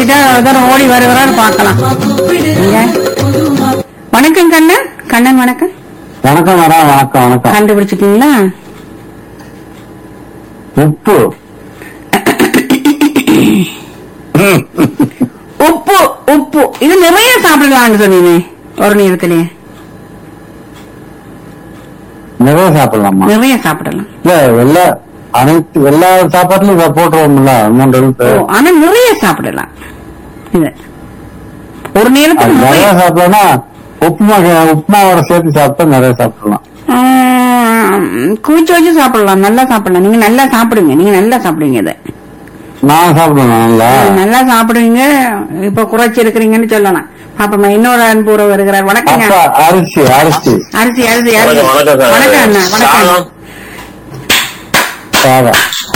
சொல்லிட்டா ஒருத்தர் ஓடி வருகிறாரு பார்க்கலாம் இங்க. வணக்கம் கண்ணன் கண்ணன் வணக்கம் வணக்கம் வரா வணக்கம் வணக்கம் கண்டுபிடிச்சிட்டீங்களா உப்பு உப்பு உப்பு இது நிறைய சாப்பிடலாம்னு சொன்னீங்க ஒரு நேரத்திலேயே நிறைய சாப்பிடலாமா நிறைய சாப்பிடலாம் இல்ல எல்லா அனைத்து எல்லா சாப்பாட்டுலயும் இதை போட்டுருவோம்ல மூன்று எழுத்து ஓ, ஆனா நிறைய சாப்பிடலாம் இது ஒரு அது நேரத்துக்கு நிறைய நிறைய சாப்பிடலன்னா உப்புமா உப்புமாவோட சேர்த்து சாப்பிட்டா நிறைய சாப்பிடலாம் ஆம், குவிச்சு வச்சு சாப்பிடலாம் நல்லா சாப்பிடலாம் நீங்க நல்லா சாப்பிடுங்க நீங்க நல்லா சாப்பிடுவீங்க இதை நான் சாப்பிடுவேன் நல்லா நல்லா சாப்பிடுவீங்க இப்ப குறைச்சி இருக்கிறீங்கன்னு சொல்லலாம் பாப்பமா இன்னொரு அன்புற வருகிறார் வணக்கங்க அப்பா அரிசி அரிசி அரிசி அரிசி அரிசி வணக்கம் வணக்கம் சார் வணக்கம் அண்ணா வணக்கம் சாதம். சாதம்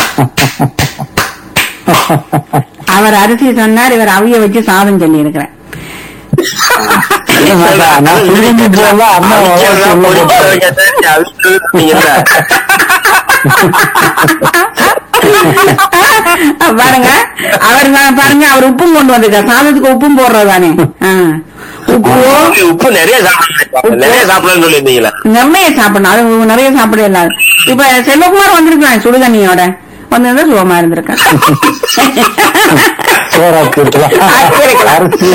அவர் அரிசி சொன்னார் இவர் அவிய வச்சு சாதம் சொல்லி இருக்கிறேன் இல்ல, நான் நான் சுடுதண்ணி போடல, அம்மா அவிக்கிறதா உள்ள பொரிக்கிறதா போட்டு. கேட்டா, அவிக்கிறது சொன்னீங்கல்ல. பாருங்க அவர் தான் பாருங்க அவர் உப்பும் கொண்டு வந்திருக்கார் சாதத்துக்கு உப்பும் போடுறதானே உப்பு உப்பு- உப்பு நிறைய சாப்பிடணும் நிறைய சாப்பிடணும்னு சொல்லியிருந்தீங்களே நிறைய சாப்பிடணும் அது நிறைய சாப்பிட இல்லாது இப்ப செல்வகுமார் வந்திருக்கலாம் சுடுதண்ணியோட வந்திருந்தா சுகமா இருந்திருக்கேன் சோறாக்கி இருக்கலாம். அரிசி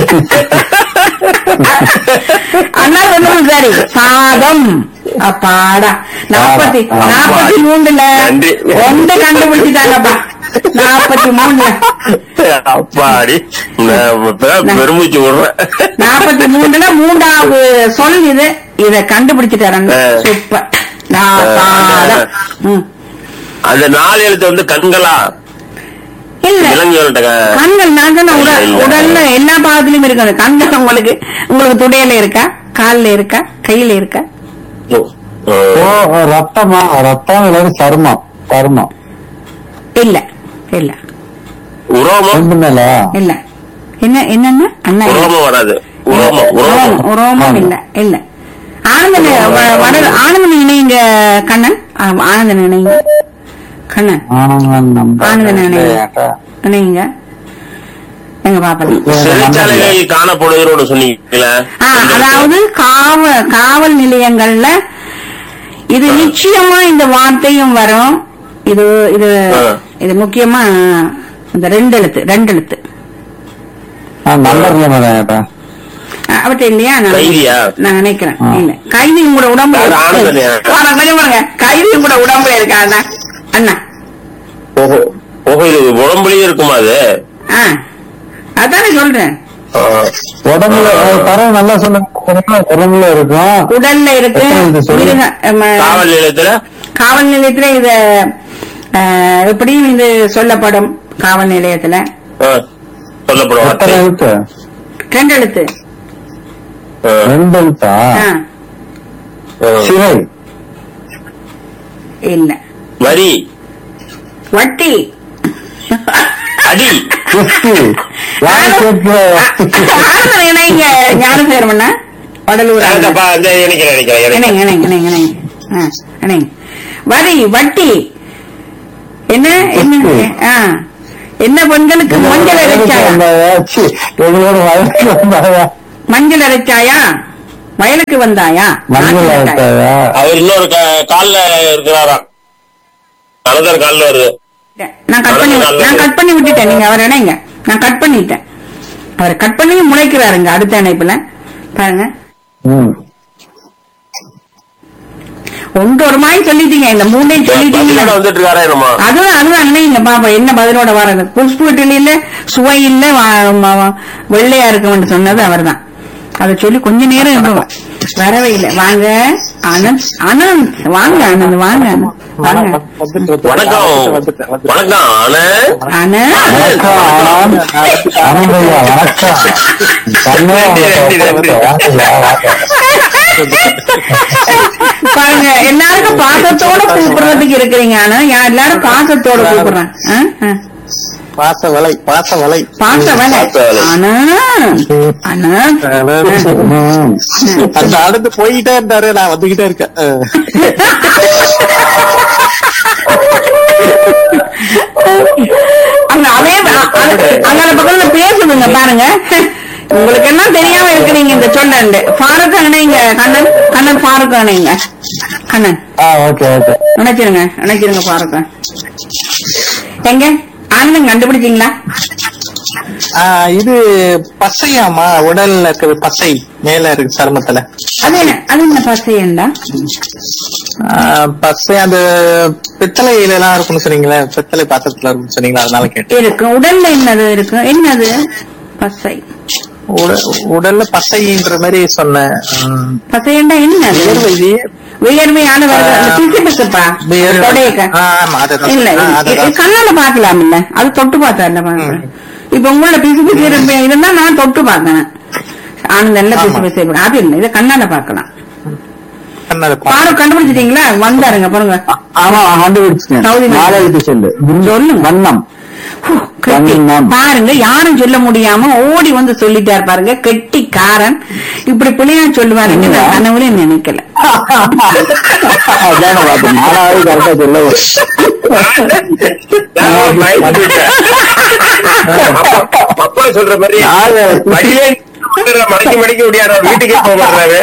அண்ணா சொன்னது சரி சாதம் அப்பாடா நாற்பத்தி ஆமா. நாற்பத்தி மூணுல நன்றி. ஒன்று கண்டுபிடிச்சிட்டாங்கப்பா நாற்பத்தி மூணுல அப்பாடி நான் இப்பதான் பெருமூச்சு விடுறேன் நாற்பத்தி மூணுல மூன்றாவது சொல் இது இத கண்டுபிடிச்சிட்டாரன் ஆ. சூப்பர் நான் சாதம். ம். அந்த நாலு எழுத்து வந்து கண்களா இல்ல இளைஞர்கள்ட்ட கண்கள் நான் சொன்ன உடல் இல்ல. உடல்ல எல்லா பாகத்திலயும் இருக்கு அந்த கண்கள் உங்களுக்கு உங்களுக்கு துடையில இருக்கா கால்ல இருக்கா கையில இருக்கா ஓ ரத்தமா ரத்தம் இல்லாத சருமம் சருமம் இல்ல இல்ல உரோமம் ரெண்டு மேல இல்ல என்ன என்னன்னா அண்ணா இல்ல. உரோமம் வராது உரோமம் உரோமம் உரோமம் உரோமம் இல்ல இல்ல ஆனந்தன் வ- வட- ஆனந்தன் இணைங்க கண்ணன் ஆ, ஆனந்தன் இணைங்க கண்ணன் ஆனந்தன் நம்ப ஆனந்தன் இணைங்க இணைங்க எங்க பாப்பலாம் சிறைச்சாலைகளில் காணப்படுதுன்னு ஒண்ணு சொன்னீங்களே ஆ, அதாவது காவ காவல் நிலையங்கள்ல இது நிச்சயமா இந்த வார்த்தையும் வரும் இது இது ஆ. இது முக்கியமா இந்த ரெண்டு எழுத்து ரெண்டு எழுத்து நம்பர்ல மேடம் கேட்டேன் அவட்ட இல்லையா நான் கைதியா? நான் நினைக்கிறேன் ஆ. இல்ல கைதி உங்களோட உடம்புல அது ஆனந்தனியா? வாங்க, கொஞ்சம் பாருங்க கைதி உங்களோட உடம்புல இருக்கா அண்ணா அண்ணா புகை புகையில உடம்புலயே இருக்குமா அது ஆ அதானே சொல்றேன் ஆ. உடம்புல அஹ், தரம் நல்லா சொல்லுங்க உடம்புல இருக்கும் உடல்ல இருக்கு எத்தனை எழுத்து சொல்லு? மிருக- ம- காவல் நிலையத்துல காவல் நிலையத்துல இத ஆ, எப்படியும் இது சொல்லப்படும் காவல் நிலையத்துல ஆ, சொல்லப்படும் எத்தனை வார்த்தை. எழுத்து ரெண்டு எழுத்து ஆ, ரெண்டு எழுத்தா ஆ, ஆ. சிறை இல்ல வரி வட்டி அடி கிறிஸ்து யார் கேட்கிற ஆனந்தம் இணைங்க ஞானசேரமண்ணா வடலூர் ஆனந்தம். தப்பா இந்த நினைக்கிறேன் நினைக்கிறேன் இணைங்க நினைக்கிறேன். இணைங்க இணைங்க இணைங்க ஆ, இணைங்க வரி வட்டி என்ன என்ன வட்டி. ஆ என்ன பெண்களுக்கு மஞ்சள் அரைச்சாயா சி, எங்களோட வயசுக்கு வந்தாயா மஞ்சள் அரைச்சாயா வயலுக்கு வந்தாயா மஞ்சள் நாட்டு மிட்டாய். ஆயிட்டாயா அவர் இன்னொரு கா- கால்ல இருக்கிறாராம் அனதர் கால்ல வருது நான் கட் பண்ணி நான் கட் பண்ணி விட்டுட்டேன் நீங்க அவர் இணைங்க நான் கட் பண்ணிட்டேன் அவர் கட் பண்ணி முளைக்கிறாருங்க அடுத்த இணைப்புல பாருங்க ம். ஒன்று ஒரு மாதிரி சொல்லிட்டீங்க இந்த மூணையும் சொல்லிட்டீங்க பதிலோட வந்துட்டு இருக்காரா என்னமா அதுவும் அதுவும் அண்ணன் பாப்பா என்ன பதிலோட வர்றது புஷ்பு இட்லியில சுவை இல்ல வா- ம- வ- வெள்ளையா இருக்கும்னு சொன்னது அவர்தான் அதை சொல்லி கொஞ்ச நேரம் இருந்தோம் வரவே இல்லை வாங்க ஆனந்த் ஆனந்த் வாங்க ஆனந்த் வாங்க ஆனந்த் வாங்க வணக்கம் வணக்கம் அண்ணே ஆனந்த் வணக்கம் ஆனந்த். ஆனந்தையா வணக்கம் தன்மையா நன்றி, நன்றி, நன்றி. பாருங்க எல்லாருக்கும் பாசத்தோட கூப்பிடுறதுக்கு இருக்கிறீங்க ஆனா யா- எல்லாரும் பாசத்தோட கூப்பிடுறேன் ஆ? ஆ. பாச வலை பாச வலை பாச வேலை பாச வேலை. ஆனா ஆனா ம். அந்த அடுத்து போய்கிட்டே இருந்தாரு நான் வந்துகிட்டே இருக்கேன் அஹ். அங்க அதே அங்க பக்கத்துல பேசுதுங்க பாருங்க உங்களுக்கு எல்லாம் தெரியாம இருக்கிறீங்க இந்த சொல்ல ஃபாரூக் அணைங்க கண்ணன் கண்ணன் ஃபாரூக் அணைங்க கண்ணன் ஆ ஓகே ஓகே நினைச்சிருங்க நினைச்சிருங்க ஃபாரூக் எங்க ஆனந்தம் கண்டுபிடிச்சீங்களா ஆ, இது பசையாமா உடல்ல இருக்கிற பசை மேல இருக்கு சருமத்துல அது என்ன அது என்ன பசையண்டா ஆ, பசை அந்த பித்தளையில எல்லாம் இருக்கும்னு சொன்னீங்களே பித்தளை பாத்திரத்துல இருக்கும்னு சொன்னீங்களா அதனால கேட்டேன் இருக்கு உடல்ல என்னது இருக்கு என்னது பசை உட- உடல்ல பசைன்ற மாதிரி சொன்னேன் ம். பசையண்டா என்னது வியர்வை இது. வியர்வையான வருது அந்த பிசு பிசுப்பா வியர்வை. தொடையக்க ஆ, ஆமா, அதுதான். இல்ல ஆ, இது- அதுதான். இது கண்ணால பாக்கலாம் இல்ல அது தொட்டு பார்த்தா இல்ல பாருங்க இப்ப உங்களோட பிசு பிசு இருப்ப- இருந்தா நான் தொட்டு பார்த்தேன் ஆனந்தல்ல பிசு ஆமா. பிசு இருக்கு. அது இல்ல இதை கண்ணால பாக்கலாம் கண்ணால பா- பாரு கண்டுபிடிச்சிட்டீங்களா வந்தாருங்க பாருங்க ஆமா கண்டுபிடிச்சிட்டேன் சவுதி மன்னன். நாலு எழுத்து சொல்லு சொல்லுங்க. வண்ணம் ஹூ, கெட்டி. வண்ணம். பாருங்க யாரும் சொல்ல முடியாம ஓடி வந்து சொல்லிட்டார் பாருங்க கெட்டிக்காரன் இப்படி பிள்ளையா சொல்லுவாருன்னு நான் கனவுல நினைக்கல அதான பார்த்தேன் நாலாவது கரெக்டா சொல்ல நான் பயந்து விட்டேன். அப்பா- அப்பா சொல்ற மாதிரி நாலு. வழியிலே மடக்கி மடக்கி முடியாத வீட்டுக்கே போக மாட்டாரு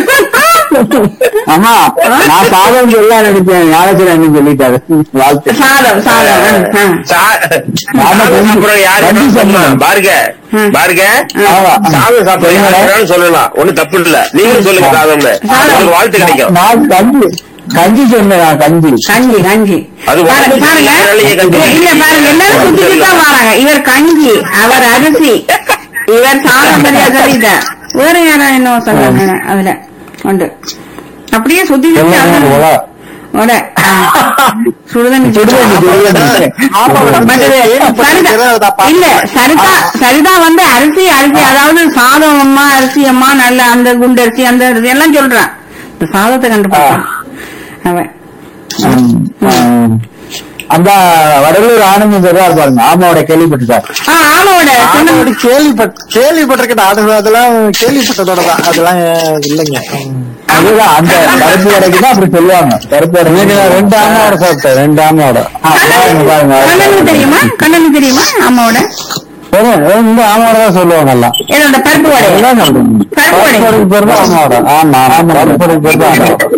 ஆமா நான் சாதம் சொல்ல நினைச்சேன் ஞானத்தில் சொல்லிட்டாரு வாழ்த்து சாதம் சாதம் ஆ, ஆ. சாதம் சாப்பிடுற யாரு கஞ்சி சொன்னா சாப்பிடுறேன். பாருங்க ம். பாருங்க ஆமா. சாதம் சாப்பிடுற யாரு வேணாலும் சொல்லலாம் ஒண்ணும் தப்பு இல்ல நீங்களும் சொல்லுங்க சாதம்னு சாதம். உங்களுக்கு வாழ்த்து கிடைக்கும் நான் கஞ்சி கஞ்சி சொன்னேன் நான் கஞ்சி கஞ்சி கஞ்சி அது பாருங்க உடம்புக்கு பாருங்க நல்ல கஞ்சி. இல்ல பாருங்க எல்லாரும் சுத்திட்டு தான் வராங்க இவர் கஞ்சி அவர் அரிசி இவர் சாதம் சரியா சொல்லிட்டார் வேற யாரா என்ன சொன்னாங்க அதுல உண்டு அப்படியே சுத்தி சுத்தி எல்லாம் அவர் உலா. உட. சுடுதண்ணி சுடுதண்ணி, சுடுதண்ணி. மற்றது சரிதா- இல்ல சரிதா சரிதா வந்து அரிசி அரிசி அதாவது சாதம் அம்மா அரிசி அம்மா நல்ல அந்த குண்டு அரிசி அந்த அரிசி எல்லாம் சொல்றான் இந்த சாதத்தை கண்டுபிடிச்சான் அவன் ம், ம். அந்த வடலூர் ஆனந்தம் சொல்றாரு பாருங்க ஆமாவோட கேள்விப்பட்டுட்டார் ஆ ஆமாவோட சொன்ன ஆனா, கேள்விப்பட் கேள்விப்பட்டிருக்கேன் அது அதெல்லாம் கேள்விப்பட்டதோட தான் அதெல்லாம் இல்லைங்க ம். அதுதான் அந்த பருப்பு வடைக்கு தான் அப்படி சொல்லுவாங்க பருப்பு வடை நீங்க ரெண்டு ஆமாவோட சாப்பிட்டேன் ரெண்டு ஆமாவோட ஆ, பாருங்க பாருங்க கண்ணனுக்கு தெரியுமா கண்ணனுக்கு தெரியுமா அம்மாவோட வெறும் இந்த ஆமாவோட தான் சொல்லுவாங்க எல்லாம் என்னோட பருப்பு வடை எல்லாம் சொல்றேன். பருப்பு வடை. பருப்பு வடைக்கு பேர் தான் ஆமாவோட ஆமா ஆமா பருப்பு வடைக்கு பேர் தான் ஆமாவோட.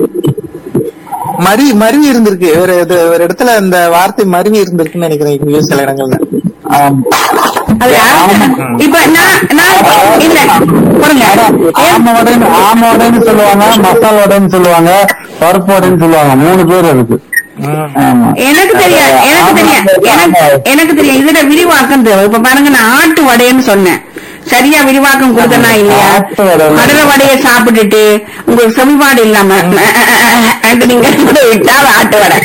மறி மருவி இருந்திருக்கு ஒரு இது ஒரு இடத்துல இந்த வார்த்தை மருவி இருந்திருக்குன்னு நினைக்கிறேன் இங்க சில இடங்கள்ல ஆமா. அது யாரு? இப்ப நான் நான் இல்ல பாருங்க ஆம வடைன்னு ஆம வடைன்னு சொல்லுவாங்க மசால் வடைன்னு சொல்லுவாங்க பருப்பு வடைன்னு சொல்லுவாங்க மூணு பேர் இருக்கு ஆமா எனக்கு தெரியாது எனக்கு தெரியாது எனக்கு எனக்கு தெரியும் இதுல விரிவாக்கம் தேவை இப்ப பாருங்க நான் ஆட்டு வடைன்னு சொன்னேன் சரியா விரிவாக்கம் கொடுத்தனா இல்லையா ஆட்டு வடை. கடலை வடையை சாப்பிட்டுட்டு உங்களுக்கு செமிபாடு இல்லாம அது நீங்க கூட விட்டா அது ஆட்டு வடை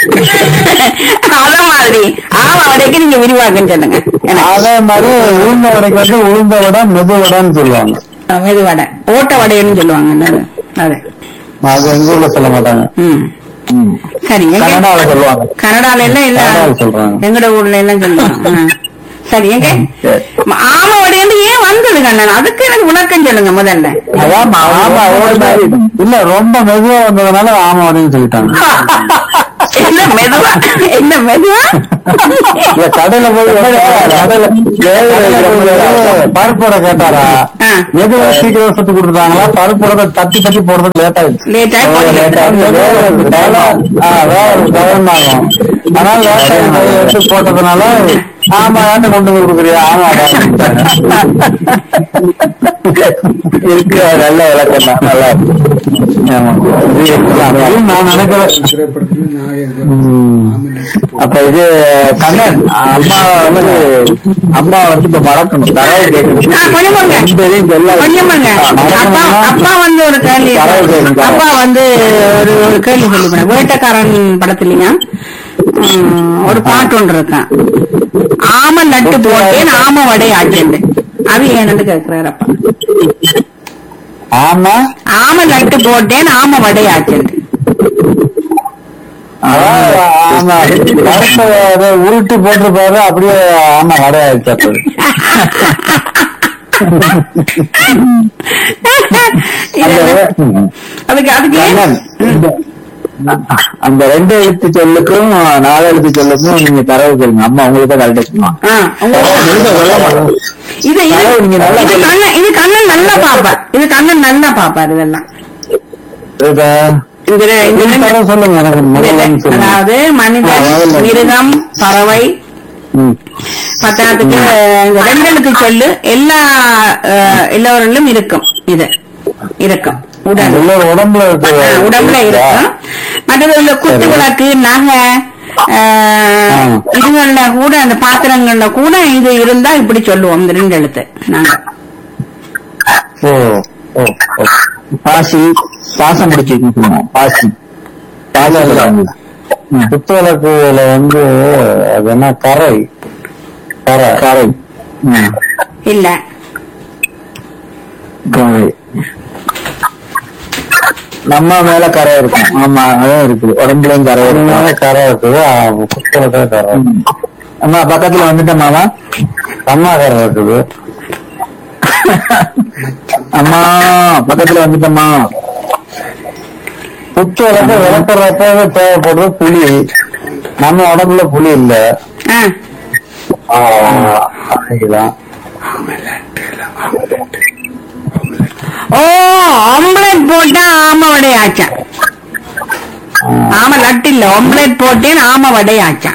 அத மாதிரி ஆமா வடைக்கு நீங்க விரிவாக்கம் சொல்லுங்க எனக்கு. அதே மாதிரி உளுந்த வடைக்கு வந்து உளுந்த வடை மெது வடைன்னு சொல்லுவாங்க மெது வடை ஓட்ட வடைன்னு சொல்லுவாங்க அது அது அது எங்க ஊர்ல சொல்ல மாட்டாங்க ம் ம். சரி எங்க கன்னடால சொல்லுவாங்க கனடால எல்லாம் இல்ல கனடால சொல்றாங்க. எங்கட ஊர்ல எல்லாம் சொல்லுவாங்க ஆ. சரி எங்க சரி. ஆமா வடையில ஏன் வந்தது கண்ணன் அதுக்கு எனக்கு விளக்கம் சொல்லுங்க முதல்ல அதான் ஆமா ஒரு மாதிரி இல்ல ரொம்ப மெதுவா வந்ததுனால ஆமா வடைன்னு சொல்லிட்டாங்க என்ன மெதுவா என்ன மெதுவா இல்ல கடையில போய் கடையில பருப்போட கேட்டாரா ஆ. மெதுவா சீக்கிரம் சுட்டு கொடுத்துட்டாங்களா பருப்போட தட்டி தட்டி போடுறதுக்கு லேட் ஆயிடுச்சு லேட் ஆகி போச்சு. லேட் ஆயிடுச்சு வேற ஒரு டைம் ஆ, வேற ஒரு டைம் ஆகும் அதனால லேட் ஆகி எடுத்து போட்டதுனால ஆமா ஏன்ட்டு கொண்டு வந்து கொடுக்குறியா ஆமா இருக்கு நல்ல விளக்கம் தான் நல்லா இருக்கு. ஆமா இது அதையும் நான் நினைக்கிறேன் ம். அப்ப இது கண்ணன் அம்மா வந்து அம்மா வந்து இப்ப மறக்கணும் தரவு கேட்கணும் ஆ, கொஞ்சம் பாருங்க. ரெண்டு சொல்லாது. கொஞ்சம் பாருங்க. ஆ, அப்பா மறக்கணும்னா அப்பா வந்து ஒரு கேள்வி தரவு கேட்கணும். அப்பா வந்து ஒரு ஒரு கேள்வி சொல்லி வேட்டக்காரன் படத்துலயா ம், ஒரு பாட்டு ஒன்று இருக்கான் ஆம நட்டு போட்டேன் ஆம வடை ஆட்டேன் அது ஏன்னு கேக்குறாரு அப்பா ஆமா ஆம நட்டு போட்டேன் ஆம வடை ஆட்டேன் அதான் ஆமா பருப்பை அதை உருட்டி போட்டிருப்பாரு அப்படியே ஆமா வடை ஆயிடுச்சு அப்ப. இது- அந்த- ம். அதுக்கு அதுக்கு ஏன் கண்ணன், இந்த- அந்த ரெண்டு எழுத்து சொல்லுக்கும் நாலு எழுத்து சொல்லுக்கும் நீங்க தரவு சொல்லுங்க அம்மா உங்களுக்கு தான் கரெக்டா சொல்லுவாங்க ஆ, உங்க- இது இது தரவு நீங்க நல்லா இது கண்ணன் இது கண்ணன் நல்லா பாப்பார் இது கண்ணன் நல்லா பாப்பார் இதெல்லாம் இப்ப இந்த ரெ- இந்த நீங்க ரெண்டு- தரவு சொல்லுங்க எனக்கு முதல்ல சொல்லுங்க அதாவது மனிதன் ஆ, முதல்ல. மிருகம் பறவை ம். பத்தாவதுக்கு இந்த ரெண்டெழுத்து சொல்லு எல்லா அஹ், எல்லோரிலும் இருக்கும் இது இருக்கும் உடல் உள்ள உடம்புல ஆ, இருக்கு உடம்புல இருக்கும் மற்றது இந்த குத்து சரி. விளக்கு நகை ஆஹ், ஆ. இதுகள்ல கூட அந்த பாத்திரங்கள்ல கூட இது இருந்தா இப்படி சொல்லுவோம் இந்த ரெண்டு எழுத்து நாங்க ஓ ஓ ஓ. பாசி பாசம் முடிச்சிருக்கீங்க சொல்லுங்க பாசி பாசம் புத்தகத்துல வந்து அது என்ன கரை கரை கரை ம். இல்ல கரை நம்ம மேல கரை இருக்கும் ஆமா அதான் இருக்குது உடம்புலயும் கரை இருக்கும் கரை இருக்குது புத்தகத்துல கரை அம்மா பக்கத்துல வந்துட்டோமாவா அம்மா கரை இருக்குது அம்மா பக்கத்துல வந்துட்டோமா புத்து வளர்க்க விளக்குறப்ப தேவைப்படுறது புளி நம்ம உடம்புல புளி இல்ல ஆ, அதுதான் ஓ ஆம்லெட் போட்டா ஆம வடை ஆச்சான் ஆம லட்டு இல்ல ஆம்லெட் போட்டேன் ஆம வடை ஆச்சான்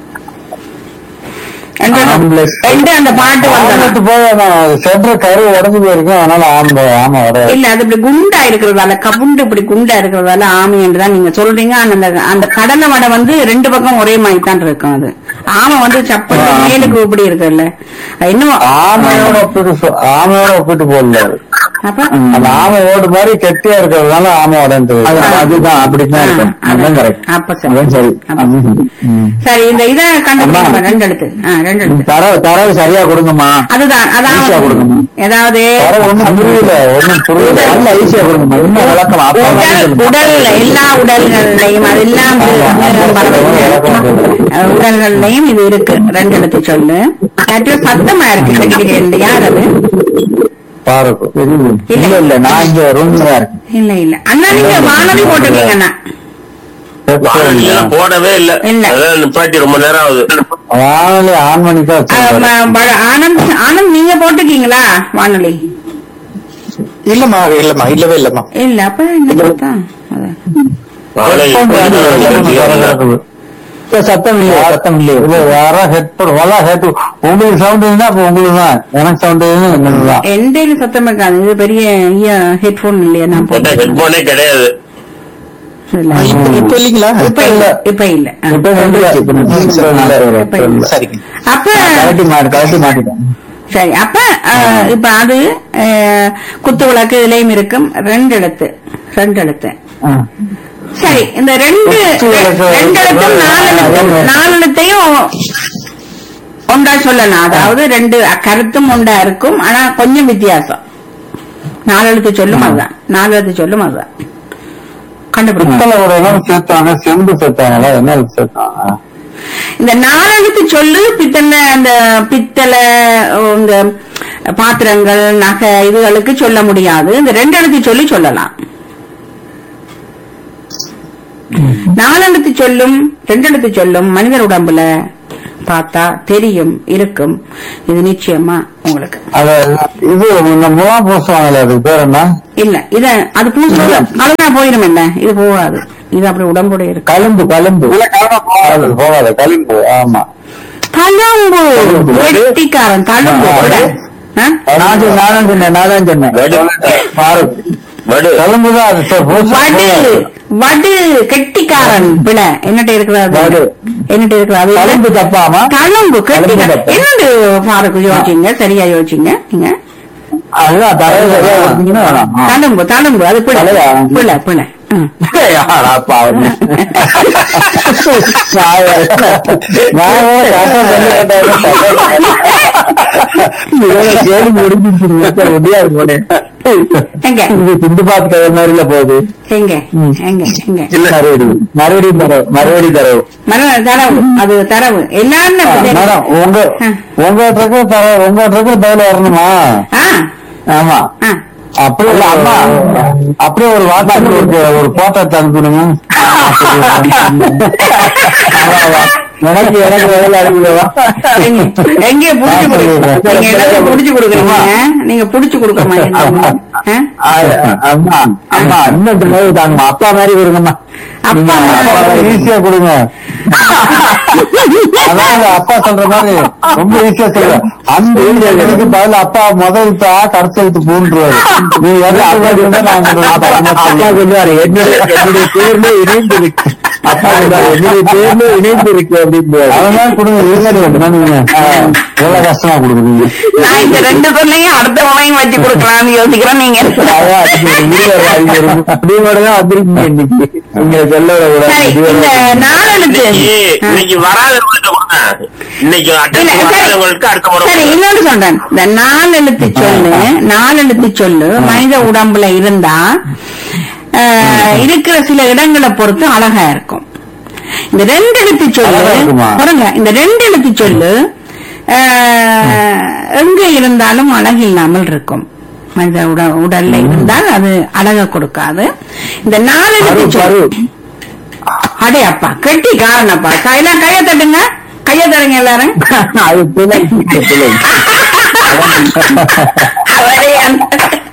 என்று- ஆம்லெட். என்று அந்த பாட்டு வந்தது ஆம்பளத்து போய் சென்ற கரு உடஞ்சு போயிருக்கும் அதனால ஆம்பளை ஆமா வர இல்ல அது இப்படி குண்டா இருக்கிறதால கபுண்டு இப்படி குண்டா இருக்கிறதால ஆமை என்றுதான் நீங்க சொல்றீங்க ஆனா அந்த அந்த கடலை வடை வந்து ரெண்டு பக்கம் ஒரே மாதிரி தான் இருக்கும் அது ஆமை வந்து சப்பல் ஆ. மேலுக்கு இப்படி இருக்குல்ல அது இன்னும் ஆமையோட ஒப்பிட்டு சொ- ஆமையோட ஒப்பிட்டு போடல அது. அப்ப அந்த ஆமை ஓடு மாதிரி கெட்டியா இருக்கிறதுனால ஆமை உடஞ்சு அதுதான் அப்படித்தான் இருக்கும் ஆ, அதுதான் கரெக்ட் அப்ப சரி. அதான் சரி அப்ப அதுதான் சரி. ம். சரி இந்த இதை கண்டுபிடிக்க அம்மா. ரெண்டு எழுத்து ஆ, ரெண்டு எழுத்து தரவு தரவு சரியா கொடுங்கம்மா அதுதான் ஈஸியா அதான் கொடுக்கணும். ஏதாவது தரவு ஒண்ணும் புரியல ஒண்ணும் புரியல நல்ல ஈஸியா கொடுங்கம்மா இன்னும் விளக்கம் அப்பா உடல் வந்து உடல்ல எல்லா உடல்கள்லையும் அதெல்லாம் உடல்கள்லையும் இது இருக்கு ரெண்டு எழுத்து சொல்லு அது சத்தமா இருக்கு கிடைக்கிறேன் யார் அது பாருக்கு இல்ல இல்ல நான் இங்க ரூம்ல தான் இருக்கேன் இல்ல இல்ல அண்ணா நீங்க வானொலி போட்டிருக்கீங்கண்ணா வானொலியில போடவே இல்ல இல்ல. அதான் நிப்பாட்டி ரொம்ப நேரம் ஆகுது வானொலி ஆன் பண்ணி தான் ஆ, வச்சிருக்கேன். ம- ப- ஆனந்த் ஆனந்த் நீங்க போட்டிருக்கீங்களா வானொலி இல்லம்மா இல்லம்மா இல்லவே இல்லம்மா இல்ல அப்ப என்ன சத்தம் அதான். வானொலி இல்ல, சத்தம் இல்லையா சத்தம் இல்லையா இல்ல யாரா ஹெட்போன் வலா ஹெட் உங்களுக்கு சவுண்ட் இருந்தா அப்ப உங்களுக்கு தான் எனக்கு சவுண்ட் என்னது தான் எந்த இது சத்தம் இருக்காது இது பெரிய ஹெட்போன் இல்லையா நான் போட்டேன் ஹெட்போனே கிடையாது இல்ல. இப்ப இப்ப இல்லீங்களா இப்ப இல்ல இப்ப இல்ல ஆ. இப்ப வந்துருச்சு. இப்ப வந்துருச்சு. இப்ப இல்ல. சரிங்க அப்ப கழட்டி மாட்டு கழட்டி மாட்டிட்டேன் சரி அப்ப அஹ், இப்ப அது அஹ், குத்து விளக்கு இதுலயும் இருக்கும் ரெண்டு எழுத்து ரெண்டு எழுத்து ஆ. சரி இந்த ரெண்டு குத்து விளக்கு. ரெண்டு எழுத்தும் நாலு எழுத்தும் நாலு எழுத்தையும் ஒன்றா சொல்லலாம் அதாவது ரெண்டு கருத்தும் ஒன்றா இருக்கும் ஆனா கொஞ்சம் வித்தியாசம் நாலு எழுத்து சொல்லும் அதுதான் நாலு எழுத்து சொல்லும் அதுதான் கண்டுபிடிக்கும் பித்தளை ஒரு இடம் சேர்த்தாங்க செம்பு சேர்த்தாங்களா என்ன சேர்த்தாங்க இந்த நாலெழுத்து சொல்லு பித்தளை அந்த பித்தளை இந்த பாத்திரங்கள் நகை இதுகளுக்கு சொல்ல முடியாது இந்த ரெண்டு எழுத்து சொல்லி சொல்லலாம் நாலெழுத்து சொல்லும் ரெண்டு எழுத்து சொல்லும் மனிதர் உடம்புல பார்த்தா தெரியும் இருக்கும் இது நிச்சயமா உங்களுக்கு அது இது இந்த முலாம் பூசுவாங்களே அதுக்கு பேர் என்ன இல்ல இத அது பூசு அழுதா போயிரும் என்ன இது போகாது இது அப்படி உடம்புடைய இருக்கு கலும்பு கலும்பு போகாது போகாது கலும்பு ஆமா தழும்பு வெட்டிக்காரன் தழும்பு ஆ, கூட. ஆ? நான் சொன்னேன், நானும் சொன்னேன் நானும் சொன்னேன் பாருக் வடு கலும்பு தான் அது சரி, பூசு. வடு வடு கெட்டிக்காரன் பிழை என்னட்ட இருக்கிறது வடு. என்னட்ட இருக்கிறது கலும்பு தப்பாமா தழும்பு கெட்டிக்காரன் தப்பு. என்னது பாருக்கு யோசிச்சீங்க சரியா யோசிச்சீங்க நீங்க அதுதான் தலையை சரியா கொடுத்தீங்கன்னா வேணாம். ஆ. தழும்பு தழும்பு அது பிழை தலையா? பிழை பிழை ம். யாரா பாவம். நான் வேற- நான் வேற கரெக்டா சொல்லி கேட்டேன். இவனை கேள்வி முடிஞ்சிருச்சு. மிச்சம் முடியாது போனே. எங்க இது சிந்து பாத்து கதை மாதிரில போகுது எங்க எங்க எங்க மறுபடியும் மறுபடியும் தரவு மறுபடியும் தரவு மர தரவு அது தரவு எல்லாரும் அப்படி தெரியும். மேடம் உங்க ஆ. உங்க ட்ரக்கு தர உங்க ட்ரக்கு பதில் வரணுமா ஆ ஆமா ஆ அப்படியே இல்ல, அம்மா அப்படியே ஒரு வாட்ஸ்அப் ஒரு ஒரு போட்டோ எடுத்து அனுப்பிடுங்க எனக்கு எனக்கு வேலை அனுப்பிடுவா எங்க- எங்க புடிச்சு கொடுக்க நீங்க எல்லாத்தையும் புடிச்சு கொடுக்குறீங்க நீங்க புடிச்சு கொடுக்க மாட்டீங்க ஆ? அம்மா அம்மா இன்னும் தடவை தாங்கம்மா அப்பா மாதிரி கொடுங்கம்மா அப்பா மாதிரி. ஈஸியா கொடுங்க அதாவது அப்பா சொல்ற மாதிரி ரொம்ப ஈஸியா சொல்ற அந்த எனக்கு பதில் அப்பா முதல் எழுத்தா கடைசி எழுத்து பூன்றுவாரு நீ எதை நான் அப்பா சொல்லுவாரு என்னுடைய என்னுடைய பேர்ல இணைந்து இருக்கு அப்பா சொல்லுவாரு என்னுடைய பேர்ல இணைந்து இருக்கு அப்படின்னு அதெல்லாம் கொடுங்க இல்லைங்க நீங்க எவ்வளவு கஷ்டமா கொடுக்குறீங்க நான் இந்த ரெண்டு சொல்லையும் அடுத்த முறையும் வச்சு கொடுக்கலாம்னு யோசிக்கிறேன் நீங்க சரி இந்த நாலெழுத்து இன்னைக்கு இன்னைக்கு வராதவங்களுக்கு கொடுங்க இன்னைக்கு இல்ல, அட்டன் சரி. வராதவங்களுக்கு அடுத்த முறை சரி கொடுங்க. இன்னொன்று சொல்றேன் இந்த நாலெழுத்து சொல்லு நாலெழுத்து சொல்லு மனித உடம்புல இருந்தா ஆஹ், இருக்கிற சில இடங்களை பொறுத்து அழகா இருக்கும் இந்த ரெண்டு எழுத்து சொல்லு அழகா இருக்குமா? பாருங்க இந்த ரெண்டு எழுத்து சொல்லு ஆஹ், எங்க இருந்தாலும் அழகு இல்லாமல் இருக்கும் மனித உட உடல்ல இருந்தால் அது அழக கொடுக்காது இந்த நாலெழுத்து சொல்லு அடே அப்பா கெட்டி காரணப்பா கையெல்லாம் கைய தட்டுங்க கைய தருங்க எல்லாரும் அது பிள்ளை பிள்ளை அவரே அந்த-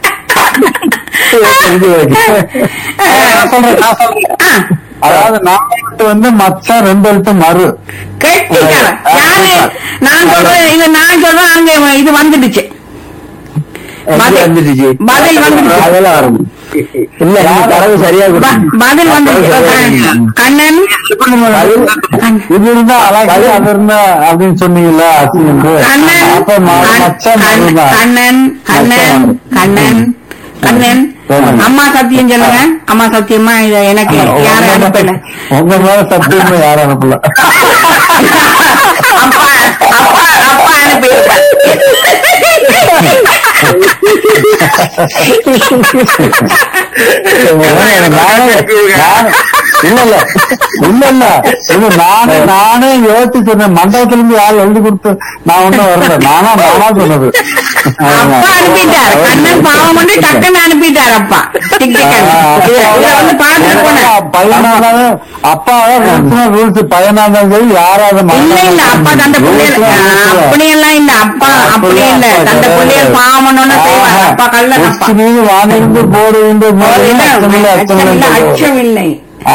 நான் சொல்றேன், நான் சொல்றேன். ஆ, அதாவது நாலு எழுத்து வந்து மச்சம் ரெண்டு எழுத்து மறு கெட்டிக்காரன். யாரு? நான் சொல்றேன் இது நான் சொல்றேன் அங்க இது வந்துடுச்சு பதில் வந்துடுச்சு. பதில் வந்துடுச்சு அதெல்லாம் வரும் இல்ல நீங்க தரவு சரியா ப- கொடுத்தீங்க. பதில் வந்துடுச்சு கண்ணன் பதில் இது இருந்தா அழகு அது இருந்தா அப்படின்னு சொன்னீங்கல்ல அசிங்க கண்ணன் அப்ப ம- மச்சம் கண்ணன் மறுதான். கண்ணன் கண்ணன் கண்ணன் கண்ணன் அம்மா சத்தியம் சொல்லுங்க அம்மா சத்தியமா இத எனக்கு யாரும் அனுப்பல உங்க மேல சத்தியமா யாரும் அனுப்பல அப்பா அப்பா அப்பா அனுப்பியிருப்பார் எனக்கு நானே நானே- இல்ல இல்ல இல்ல இல்ல இது நானே நானே யோசிச்சு சொன்னேன் மண்டபத்துல இருந்து யாரும் எழுதி கொடுத்து நான் ஒண்ணும் வரல நானா நானா சொன்னது அப்பா அனுப்பிட்டார் கண்ணன் பாவம் பண்ணி டக்குன்னு அனுப்பிட்டார் அப்பா டிக் டிக்கன் இதை வந்து பார்த்துட்டு போனேன் பையனாவது அப்பாவே ரூல்ஸ் பையனாதான் சரி யாராவது இல்ல இல்ல அப்பா தந்த பிள்ளைகள் அப்படி எல்லாம் இல்ல அப்பா அப்படி இல்ல தந்த பிள்ளைகள் பாவம் பண்ணோன்னு செய்வார் அப்பா கல்லன் அப்பா வானிருந்து போடு இல்ல, அச்சம் இல்ல, அச்சம் இல்லை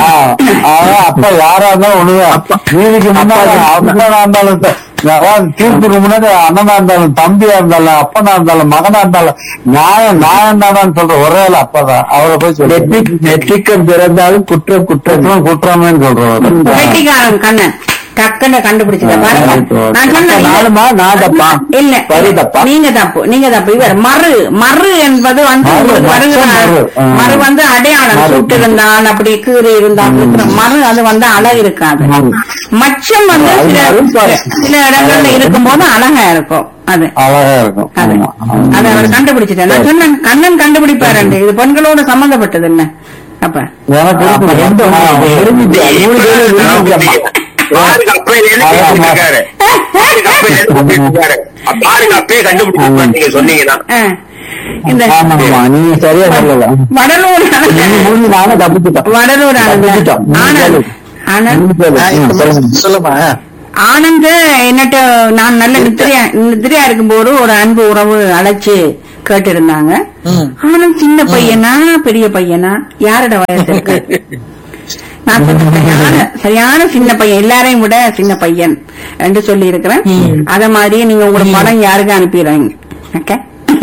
அப்ப யாரா இருந்தாலும் ஒண்ணுதான் நீதிக்கு முன்னாடி அப்பனா இருந்தாலும் த- அதாவது தீர்ப்புக்கு முன்னாடி அண்ணனா இருந்தாலும் தம்பியா இருந்தாலும் அப்பனா இருந்தாலும் மகனா இருந்தாலும் நியாயம் நியாயம் தானான்னு சொல்ற ஒரே ஆள் அப்பதான் அவரை போய் சொல்லி நெற்றிக்கம் பிறந்தாலும் குற்றம் குற்றம் குற்றமேன்னு சொல்றவர் வெட்டிக்காரன் கண்ணன் டக்குன்னு கண்டுபிடிச்சத பாருங்க நான் சொன்னேன் நாலுமா நான் தப்பா இல்ல சரி தப்பா நீங்க தப்பு நீங்க தப்பு இவர் மறு மறு என்பது வந்து மறு, உங்களுக்கு மறு, வருகிறார். மறு. ஆ. மறு வந்து அடையாளம் மறு. சுட்டு இருந்தால் அப்படி கீறி இருந்தால் குற்றம். மறு அது வந்து அழகு இருக்காது மறு. மச்சம் வந்து அது சில மறு பாரு. சில இடங்கள்ல இருக்கும்போது அழகா இருக்கும் அது அழகா இருக்கும் அது ஆமா. அதை அவர் கண்டுபிடிச்சிட்டார் நான் சொன்னேன் கண்ணன் கண்டுபிடிப்பாரு இது பெண்களோட சம்பந்தப்பட்டது என்ன அப்ப எனக்கு இருக்கு. ரெண்டு ஆ, விரும்பிட்டேன். மூணு பேரும் விரும்பிட்டேன்மா. பாருங்க அப்பையில இருந்து கேட்டுட்டு இருக்காரு பாருங்க அப்பையில இருந்து கேட்டுட்டு இருக்காரு. பாருங்க அப்பயே கண்டுபிடிச்சு நீங்க சொன்னீங்கன்னா ஆ, இந்த ஆமாம்மா, நீங்க சரியா சொல்லல வடலூர் நீங்க மூணு நானும் தப்பிச்சுட்டோம் வடலூர் ஆனந்த் தப்பிச்சுட்டோம். மூணு ஆனந்த் பேரு. ஆனந்த் மூணு பேரு. ம், சொல்லுங்க. சொல்லுமா ஆனந்த் என்னட்ட நான் நல்ல நித்திரையா நித்திரையா இருக்கும்போது ஒரு அன்பு உறவு அழைச்சு கேட்டு இருந்தாங்க ம். ஆனந்த் சின்ன பையனா பெரிய பையனா யாரோட வயசு இருக்கு நான் சொன்னேன், சரியான சரியான சின்ன பையன் எல்லாரையும் விட சின்ன பையன் என்று சொல்லி இருக்கிறேன் அத மாதிரியே நீங்க உங்களோட படம் யாருக்கு அனுப்பிடுறீங்க ஓகே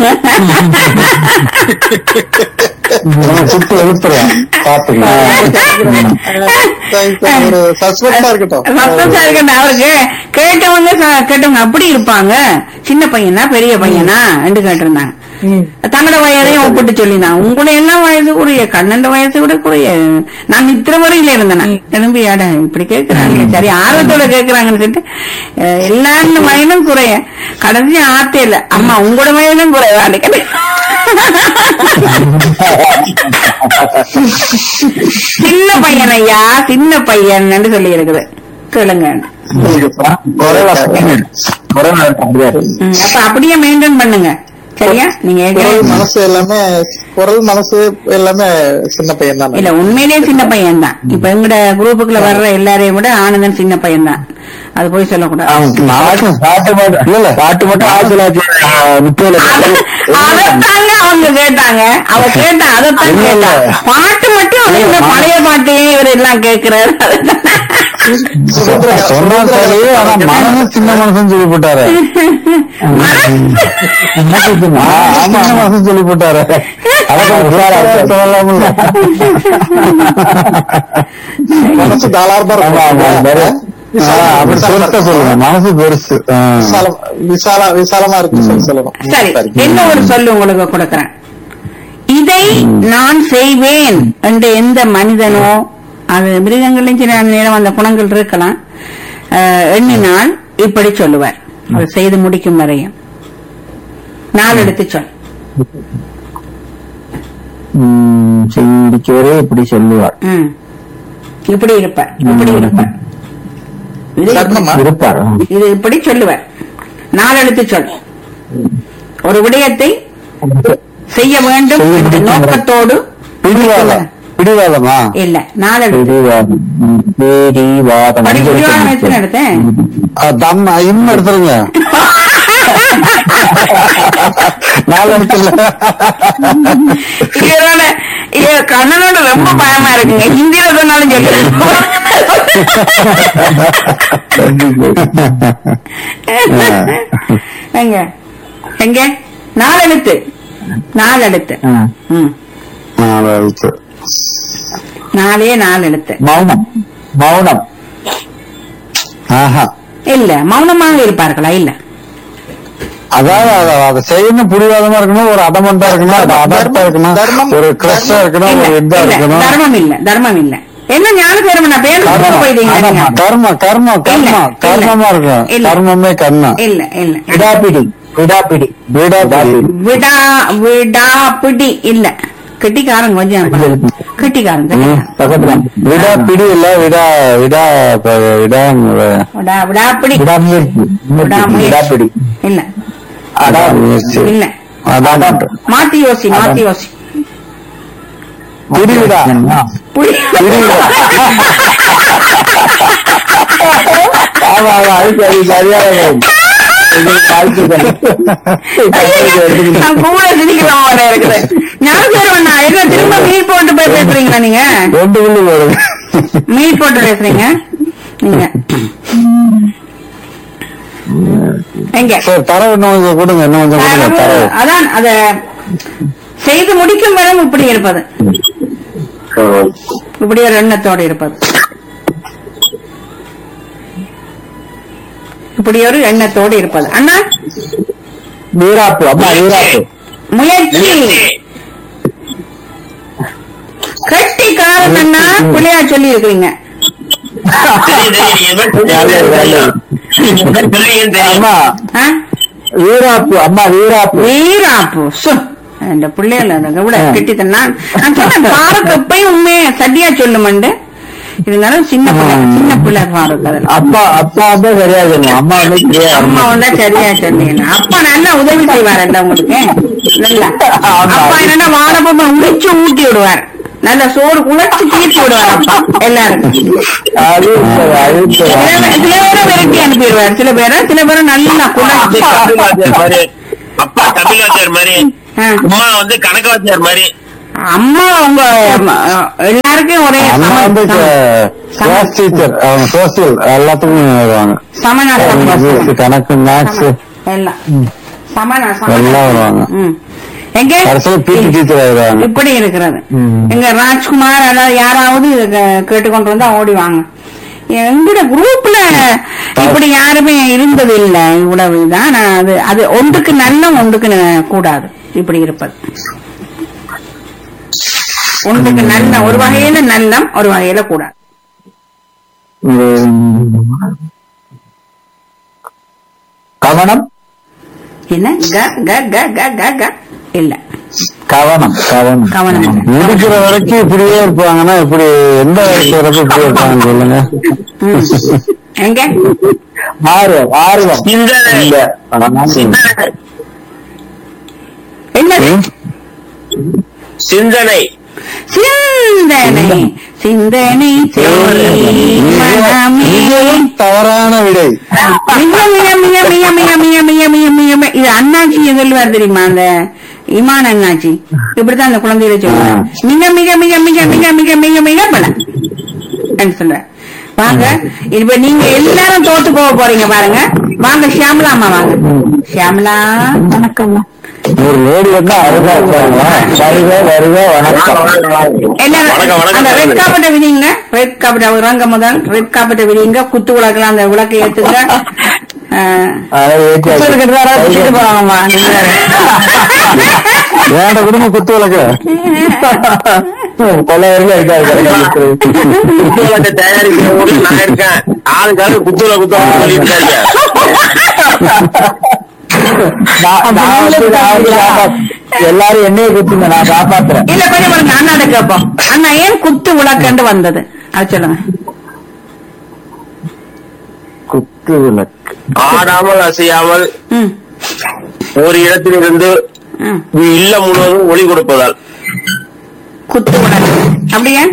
உங்களை சுட்டு எழுப்புறேன் பாத்துக்கலாம் ஒரு சஸ்பெக்டா இருக்கட்டும் சத்தம் இருக்கட்டும் அவருக்கு கேட்டவங்க ச- கேட்டவங்க அப்படி இருப்பாங்க சின்ன பையனா பெரிய பையனா என்று கேட்டிருந்தாங்க தங்களோட வயதையும் ஒப்பிட்டு சொல்லினான் உங்களை எல்லாம் வயசு குறைய கண்ணன் வயசு கூட குறைய நான் இத்தனை வரையில இருந்தேன் எழும்பி அட இப்படி கேக்குறாங்க சரி ஆர்வத்தோட கேக்குறாங்கன்னு சொல்லிட்டு அஹ், எல்லாரும் வயதும் குறைய கடைசி ஆத்தே இல்ல அம்மா உங்களோட வயதும் குறைவான்னு கேட்டேன் சின்ன பையன் ஐயா சின்ன பையன் சொல்லி இருக்குது சொல்லுங்க குரல குரல அப்படியே ம், அப்ப அப்படியே மெயின்டைன் பண்ணுங்க சரியா நீங்க குரல் ஏற்கனவே மனசு எல்லாமே குரல் மனசு எல்லாமே சின்ன பையன் தான் இல்ல உண்மையிலேயே சின்ன பையன் தான் இப்ப எங்கட குரூப்புக்குள்ள வர்ற எல்லாரையும் விட ஆனந்தன் சின்ன பையன் தான் அது போய் சொல்லக்கூடாது பாட்டு பாட்டு மட்டும் இல்ல இல்ல பாட்டு மட்டும் ஆயிரத்தி தொள்ளாயிரத்தி முப்பதுல அதத்தாங்க அவங்க கேட்டாங்க அவ கேட்டா அதத்தான் இல்ல, இல்ல. கேட்டா பாட்டு மட்டும் அவன் இந்த பழைய பாட்டையே இவர் எல்லாம் கேட்கிறாரு சொன்னா சரி ஆனா மனசு சின்ன மனசுன்னு சொல்லி போட்டாரு சின்ன மனசுன்னு சொல்லி போட்டாரு மனசு தாளார்பா அப்படி சொல்லிட்டு சொல்லுங்க மனசு பெருசு ஆ. விசாலம் விசால விசாலமா இருக்கு சொல்லி சொல்லணும் சரி என்ன ஒரு சொல்லு உங்களுக்கு கொடுக்கறேன் இதை நான் செய்வேன் என்று எந்த மனிதனோ அது மிருகங்களையும் சில நேரம் அந்த குணங்கள் இருக்கலாம் அஹ், எண்ணினால் இப்படி சொல்லுவார் அது செய்து முடிக்கும் வரையும் நாள் எடுத்து சொல் ம், சிந்திக்கவரே இப்படி சொல்லுவார் ம். இப்படி இருப்பார் இப்படி இருப்பார் இது தர்மமா இருப்பார் இது இப்படி சொல்லுவார் நாள் எடுத்து சொல் ஒரு விடயத்தை செய்ய வேண்டும் என்ற நோக்கத்தோடு பிடிவாதம் பிடிவாதமா இல்ல நாள் எடுத்து பிடிவாதம் ம், பிடிவாதம் படி பிடிவாதம் எத்தனை எடுத்தேன் ஆ, தம் இன்னும் எடுத்துருங்க நாலு இடத்துல இதோட இது கண்ணனோட ரொம்ப பயமா இருக்குங்க ஹிந்தியில சொன்னாலும் சொல்லுங்க எங்க எங்க நாலு எழுத்து நாலு எழுத்து ஆ, ம் நாலு எழுத்து. நாலே நாலு எழுத்து மௌனம் மௌனம் ஆஹா இல்ல மௌனமாக இருப்பார்களா இல்ல அதாவது அத- அதை செய்யணும் புடிவாதமா இருக்கணும் ஒரு அதமண்டா இருக்கணும் அது அதர்த்தா இருக்கணும் தர்மம், ஒரு கிரஷா இருக்கணும் இல்ல, ஒரு இதா இல்ல, இருக்கணும் தர்மம் இல்ல தர்மம் இல்ல என்ன ஞான பேரும் நான் பேர் கர்மம். போயிட்டீங்க ஆமா, நீங்க. கர்மம் கர்மம் இல்ல, கர்மம் இல்ல. கர்மமா இருக்கும் இல்ல. கர்மமே கர்மம் இல்ல இல்ல விடாப்பிடி விடாப்பிடி விடாப்பிடி விடா விடா பிடி இல்ல கெட்டிக்காரன் கொஞ்சம் கெட்டிக்காரன் கெட்டிக்காரன். பக்கத்துல விடா பிடி இல்ல விடா விடா ப- விடா விடா விடா பிடி விடாமுயற்சி விடாமுயற்சி. விடாப்பிடி இல்ல அடாமுயற்சி இல்ல அதான் மாத்தி யோசி மாத்தி யோசி பிடிவிடா புடி பிடிவிடா ஆமா ஆமா அதுக்கு அது சரியாக நான் கூட சிரிக்கலாம் போல இருக்குது ஞாபகம் நான் என்ன திரும்ப மீட் போட்டு போய் பேசுறீங்களா நீங்க ரெண்டு புள்ளி வரும் மீட் போட்டு பேசுறீங்க நீங்க எங்க சரி தரவு இன்னும் கொஞ்சம் கொடுங்க இன்னும் கொஞ்சம் கொடுங்க தரவு அதான் அத செய்து முடிக்கும் வரை இப்படி இருப்பது இப்படி ஒரு எண்ணத்தோடு இருப்பது இப்படி ஒரு எண்ணத்தோடு இருப்பது அண்ணா வீராப்பு அம்மா வீராப்பு முயற்சி கட்டி காலம் அண்ணா பிள்ளையா சொல்லி இருக்கிறீங்க அம்மா ஆ? வீராப்பு அம்மா வீராப்பு வீராப்பு சு இந்த பிள்ளைகள அதை விட கெட்டித்தன் நான் நான் சொன்னேன் பாருக்கு எப்பயும் உண்மையை சட்டியா சொல்லுமண்டு இருந்தாலும் சின்ன பிள்ளை சின்ன பிள்ளை பாருக்கு அதில் அப்பா அப்பா தான் சரியா சொல்லுவோம் அம்மா வந்து தெரியாது. அம்மா வந்தா சரியா சொன்னீங்க அப்பா நல்லா உதவி செய்வார் இல்ல உங்களுக்கு நல்லா அப்பா என்னன்னா வாரப்ப உளிச்சு ஊட்டி விடுவார் நல்ல சோறு குழைச்சு தீர்த்து விடுவார் அப்பா எல்லாருக்கும் அது சரி, அது சரி. சில பே- சில பேரை விரட்டி அனுப்பிடுவார் சில பேரை சில பேரை நல்லா குழைச்சு அப்பா தமிழாச்சார் மாதிரி ஆ. அம்மா வந்து கணக்காச்சார் மாதிரி அம்மா உங்க அஹ், எல்லாருக்கும் ஒரே அம்மா வந்து சம- கிளாஸ் டீச்சர் அவங்க சோசியல் எல்லாத்துக்கும் வருவாங்க சமநாசம் இங்கிலீஷ், கணக்கு மேக்ஸ் எல்லாம் சமனா எல்லாம் வருவாங்க. ம் எங்க கடைசியில பிடி டீச்சர் ஆயிடுவாங்க இப்படி இருக்கிறது ம். எங்க ராஜ்குமார் அதாவது யாராவது கே- கேட்டுக்கொண்டு வந்தா ஓடி வாங்க எங்கட குரூப்ல இப்படி யாருமே இருந்தது இல்ல இவ்வளவு தான் நான் அது அது ஒன்றுக்கு நல்ல ஒன்றுக்கு ந- கூடாது இப்படி இருப்பது ஒன்றுக்கு நல்ல ஒரு வகையில நல்லம் ஒரு வகையில கூடாது கவனம் என்ன க க க க க க இல்ல கவனம் கவனம் கவனம் இல்ல. இருக்கிற வரைக்கும் இப்படியே இருப்பாங்கன்னா இப்படி எந்த வயசு வரைக்கும் இப்படியே இருப்பாங்கன்னு சொல்லுங்க ம். எங்க ஆர்வம் ஆர்வம் சிந்தனை. இல்ல. ஆமா. சிந்தனை சிந்தனை சிந்தனை மனமே. மிகவும் தவறான விடை மிக மிக மிக மிக மிக மிக மிக மிக மிக மிக இது அண்ணாச்சி சொல்லுவார் தெரியுமா அந்த இமான் அண்ணாச்சி இப்படித்தான் அந்த குழந்தையில சொல்லுவார் மிக மிக மிக மிக மிக மிக மிக மிக பல சொல்ற வாங்க இப்ப நீங்க எல்லாரும் தோத்து போக போறீங்க பாருங்க வாங்க ஷியாமலா அம்மா வாங்க ஷியாமலா வணக்கம் ஒரு லேடி வந்து அழகா இருக்காங்க வருக வருக வணக்கம் எல்லாரும் வணக்கம், வணக்கம், அந்த ரெட் சொல்லுங்க. காப்பட்டை விரிங்க ரெட் காப்பட்டை வாங்க முதல் ரெட் காப்பட்டை விரிங்க குத்து விளக்கலாம் அந்த விளக்கை ஏத்துங்க ஆஹ், அதை ஏற்றி குத்து இருக்கிறது யாராவது குத்திட்டு போறாங்கம்மா நீங்க வேற. வேண்ட குடும்பம் குத்து விளக்கு கொலை வரைக்கும் இருக்காது குத்துவிளக்கை தயாரிக்கிறவங்க நான் இருக்கேன் ஆளுக்காரு குத்துவில குத்துவில சொல்லிட்டு இருக்கேன் நான் நான் வந்து நான் வந்து காப்பாத்து- எல்லாரும் என்னைய குத்துங்க நான் காப்பாத்துறேன் இல்ல கொஞ்சம் பாருங்க அண்ணாட்ட கேட்போம் அண்ணா ஏன் குத்து விளக்கண்டு வந்தது அது சொல்லுங்க குத்து விளக்கு ஆடாமல் அசையாமல் ம் ஒரு இடத்திலிருந்து ம் இல்லம் முழுவதும் ஒளி கொடுப்பதால் குத்து விளக்கு அப்படியா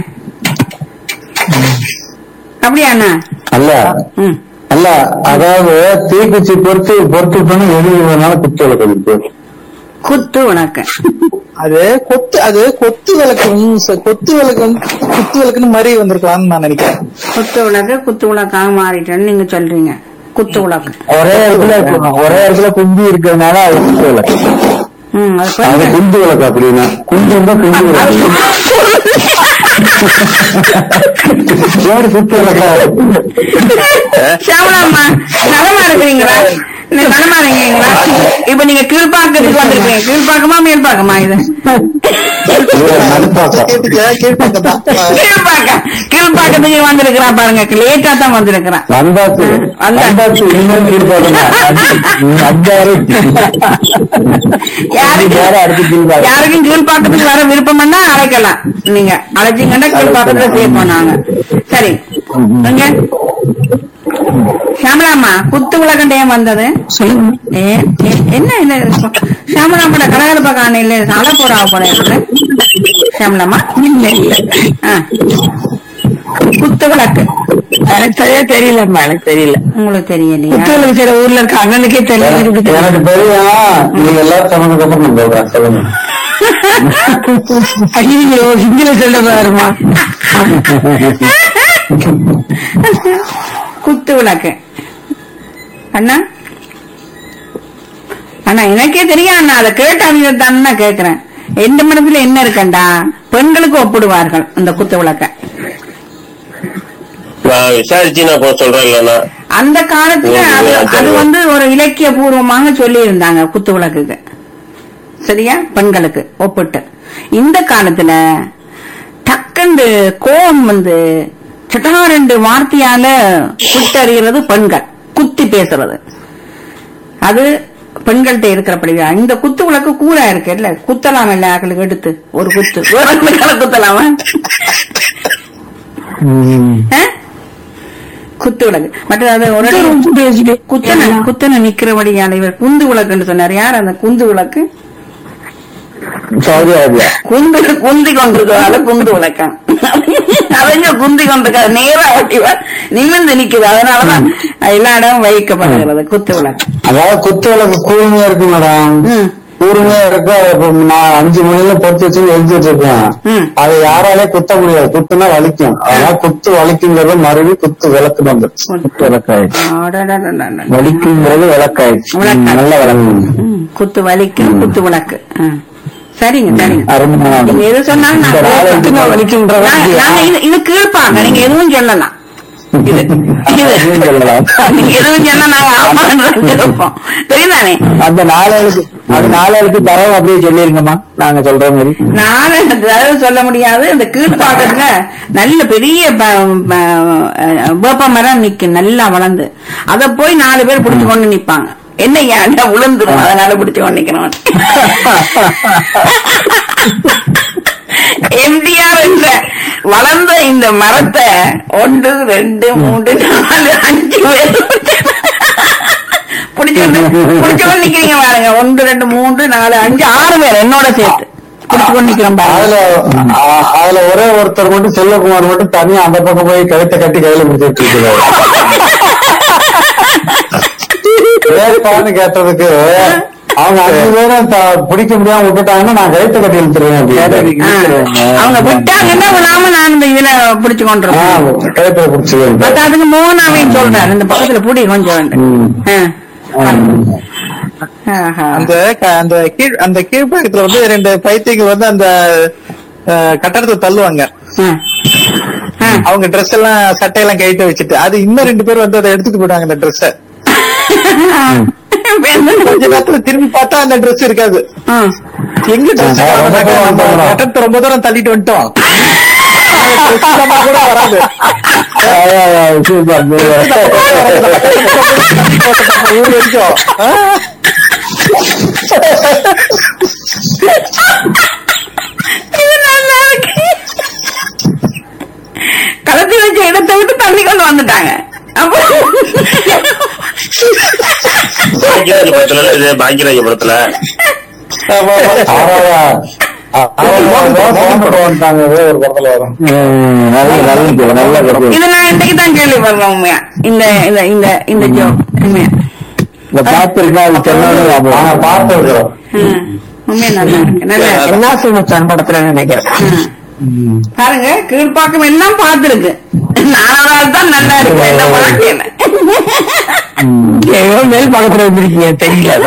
அப்படியா அண்ணா அல்ல ம் அல்ல அதாவது தீக்குச்சி பொறுத்து பொறுத்து பண்ணி எது வேணாலும் குத்து விளக்கு இருக்கு குத்து விளக்கு அது கொத்து அது கொத்து விளக்கு ம், ச- கொத்து விளக்கு வந்து குத்து விளக்குன்னு மாதிரி வந்திருக்கலாம்னு நான் நினைக்கிறேன் குத்து விளக்கு குத்து விளக்காக மாறிட்டேன்னு நீங்க சொல்றீங்க குத்து விளக்கு ஒரே இடத்துல இருக்கணும். ஒரே இடத்துல குஞ்சு இருக்கிறதுனால அது குத்து விளக்கு ம் அது அது கொஞ்சம் குஞ்சு விளக்கு அப்படின்னா குஞ்சு இருந்தா குஞ்சு விளக்கு வேறு குத்து விளக்கா ஷாமலாம்மா நலமா இருக்கிறீங்களா நீ நலமா இருக்கீங்களா இப்ப நீங்க கீழ்பாக்கத்துக்கு வந்திருக்கீங்க கீழ்பாக்கமா மேல்பாக்கமா இது நடுப்பாக்கம் கேட்டுக்க கேட்பாங்க தான் கீழ்பாக்கம் கீழ்பாக்கத்துக்கு வந்திருக்கிறான் பாருங்க லேட்டா தான் வந்திருக்கிறான் வந்தாச்சு வந்தா. வந்தாச்சு இன்னும் ஈடுபாடுங்க அஞ்சாறு யாருக்கு வேற அடுத்து கீழ்பாடு யாருக்கும் கீழ்பாக்கத்துக்கு வர விருப்பம்னா அழைக்கலாம் நீங்க அழைச்சீங்கன்னா கீழ்பாக்கத்துல சேர்ப்போம் நாங்க சரி நீங்க ஷாமலாமா குத்து விளக்கண்ட ஏன் வந்தது சொல்லுங்க என்ன இல்ல ஷாமலாமோட கலகலப்ப காண இல்ல அழ போறா போல இருக்குது ஷாமலாமா இல்ல இல்ல ஆ. குத்து விளக்கு எனக்கு சரியா தெரியலம்மா எனக்கு தெரியல உங்களுக்கு தெரியலையா குத்து விளக்கு சில ஊர்ல இருக்க அண்ணனுக்கே எனக்கு எனக்கு தெரியும் நீங்க எல்லாரும் சொன்னதுக்கு அப்புறம் நான் சொல்றேன் சொல்லுங்க ஐயோ ஹிந்தில சொல்ல பாருமா குத்து விளக்கு அண்ணா அண்ணா எனக்கே தெரியும் அண்ணா அதை கேட்டாங்க தானே கேக்குறேன் எந்த மனசுல என்ன இருக்கண்டா பெண்களுக்கு ஒப்பிடுவார்கள் அந்த குத்து விளக்க நான் விசாரிச்சு நான் இப்போ சொல்றேன் இல்லைன்னா அந்த காலத்துல அது ஓ, அது வந்து ஒரு இலக்கிய பூர்வமாக சொல்லி இருந்தாங்க குத்து விளக்குக்கு சரியா பெண்களுக்கு ஒப்பிட்டு இந்த காலத்துல டக்குண்டு கோபம் வந்து சட்டா ரெண்டு வார்த்தையால சுட்டறிகிறது பெண்கள் குத்தி பேசுறது அது பெண்கள்கிட்ட இருக்கிறபடியா இந்த குத்து விளக்கு கூரா இருக்கு இல்ல குத்தலாம் இல்ல ஆக்களுக்கு எடுத்து ஒரு குத்து ஒரு குத்தல குத்தலாமா ஆ? குத்து விளக்கு மற்ற அது ஒரு குத்தன குத்தன நிக்கிறபடியான இவர் குந்து விளக்குன்னு சொன்னார் யார் அந்த குந்து விளக்கு சவுதி அரேபியா குந்து குந்தி கொண்டிருக்கிறதால குந்து விளக்கம் அவங்க குந்தி கொண்டிருக்காது நேரா ஓட்டிவா நிமிர்ந்து நிக்குது அதனாலதான் எல்லா இடமும் வைக்கப்படுகிறது குத்து விளக்கு அதாவது குத்து விளக்கு கூர்மையா இருக்கு மேடம் ம். கூர்மையா இருக்கு அதை இப்ப நான் அஞ்சு மணில பொறுத்து வச்சு எழுதி வச்சிருக்கேன் ம். அதை யாராலே குத்த முடியாது குத்துனா வலிக்கும் அதனால குத்து வலிக்குங்கிறது மறுபடியும் குத்து விளக்கு வந்துருச்சு குத்து விளக்காயிடுச்சு அடடடடடட. வலிக்குங்கிறது விளக்காயிடுச்சு விளக்காயிடுச்சு. ம், நல்ல விளக்கு ம், குத்து வலிக்கும் குத்து விளக்கு ஆ. சரிங்க சரிங்க அருமையான நீங்க எது சொன்னாலும் நான் இந்த நாளை கேட்பேன். குத்து வலிக்குன்றத நான்- நான் இது- இது கீழ்ப்பாங்க நீங்க எதுவும் சொல்லலாம் இது இது அதுவும் சொல்லலாம். நீங்க எதுவும் சொன்னா நாங்க ஆமான்னு கேட்போம் தெரியுதானே அந்த நாளைக்கு அந்த நாளைக்கு தரவு அப்படியே சொல்லிருங்கம்மா நாங்க சொல்ற மாதிரி நானு அதாவது சொல்ல முடியாது இந்த கீழ்ப்பாக்கத்துல நல்ல பெரிய ப- ப- வேப்ப மரம் நிக்கும் நல்லா வளர்ந்து அத போய் நாலு பேர் பிடிச்சு கொண்டு நிப்பாங்க என்ன ஏன்டா விழுந்துரும் அதனால பிடிச்சு கொண்டு நிக்கிறவன் எம்டிஆர் என்ற வளர்ந்த இந்த மரத்தை ஒன்று ரெண்டு மூன்று நாலு அஞ்சு பேர் பிடிச்சு பிடிச்சவன் நிக்கிறீங்க பாருங்க ஒன்று ரெண்டு மூன்று நாலு அஞ்சு ஆறு பேர் என்னோட சேர்த்து பிடிச்சுக்கொண்டு நிக்கிறோம் அதுல பாருங்க ஆ, அதுல ஒரே ஒருத்தர் மட்டும் செல்வகுமார் மட்டும் தனியா அந்த பக்கம் போய் கழுத்தை கட்டி கையில பிடிச்சிட்டு இருக்கிறாரு ஏற்பான்னு கேட்டதுக்கு அவங்க அஞ்சு பேரும் த- பிடிக்க முடியாம விட்டுட்டாங்கன்னா நான் கழுத்தை கட்டி இழுத்துருவேன் அப்படின்னு. ஆ, அவங்க விட்டாங்கன்னா விடாம நான் இந்த இதுல பிடிச்சு ஆ, கொண்டிருக்கேன் கழுத்தை பிடிச்சிருவேன் பத்தாவதுக்கு மோனாவையும் சொல்றாரு இந்த பக்கத்துல புடி கொஞ்சம் ம். ஆ. ஆஹா. அந்த க- அந்த கீழ் அந்த கீழ்ப்பாக்கத்துல வந்து ரெண்டு பைத்தியங்கள் வந்து அந்த அஹ், கட்டடத்தை தள்ளுவாங்க ஆ. ஆ. அவங்க ட்ரெஸ் எல்லாம் சட்டையெல்லாம் கைட்டு வச்சுட்டு அது இன்னும் ரெண்டு பேர் வந்து அதை எடுத்துட்டு போயிட்டாங்க அந்த ட்ரெஸ்ஸ கொஞ்ச நேரத்துல திரும்பி பார்த்தா அந்த ட்ரெஸ் இருக்காது ஆ. எங்க ட்ரெஸ் கட்டடத்தை ரொம்ப தூரம் தள்ளிட்டு வந்துட்டோம் dress இல்லாம கூட வராது சூப்பர் ஊர் வரைக்கும் ஆ? இது நல்லா இருக்கு கலத்தி வச்ச இடத்தை விட்டு தள்ளி கொண்டு வந்துட்டாங்க அப்போ பாக்கியராஜபுரத்துல இது பாக்கியராஜபுரத்துல இது நான் இன்னைக்கு தான் கேள்விப்படுறேன் உண்மையா இந்த இந்த இந்த இந்த ஜோக் உண்மையா பார்த்திருக்கிறோம் ம். உண்மையா நல்லா இருக்கு நல்லா இருக்கு. என்ன சுமச்சான் படத்துல நினைக்கிறேன் ம். பாருங்க கீழ்ப்பாக்கம் எல்லாம் பார்த்திருக்கு நாலாவது ஆள் தான் நல்லா இருக்கு என்ன பார்க்கல ஏதோ மேல் பக்கத்துல இருந்திருக்கீங்க தெரியல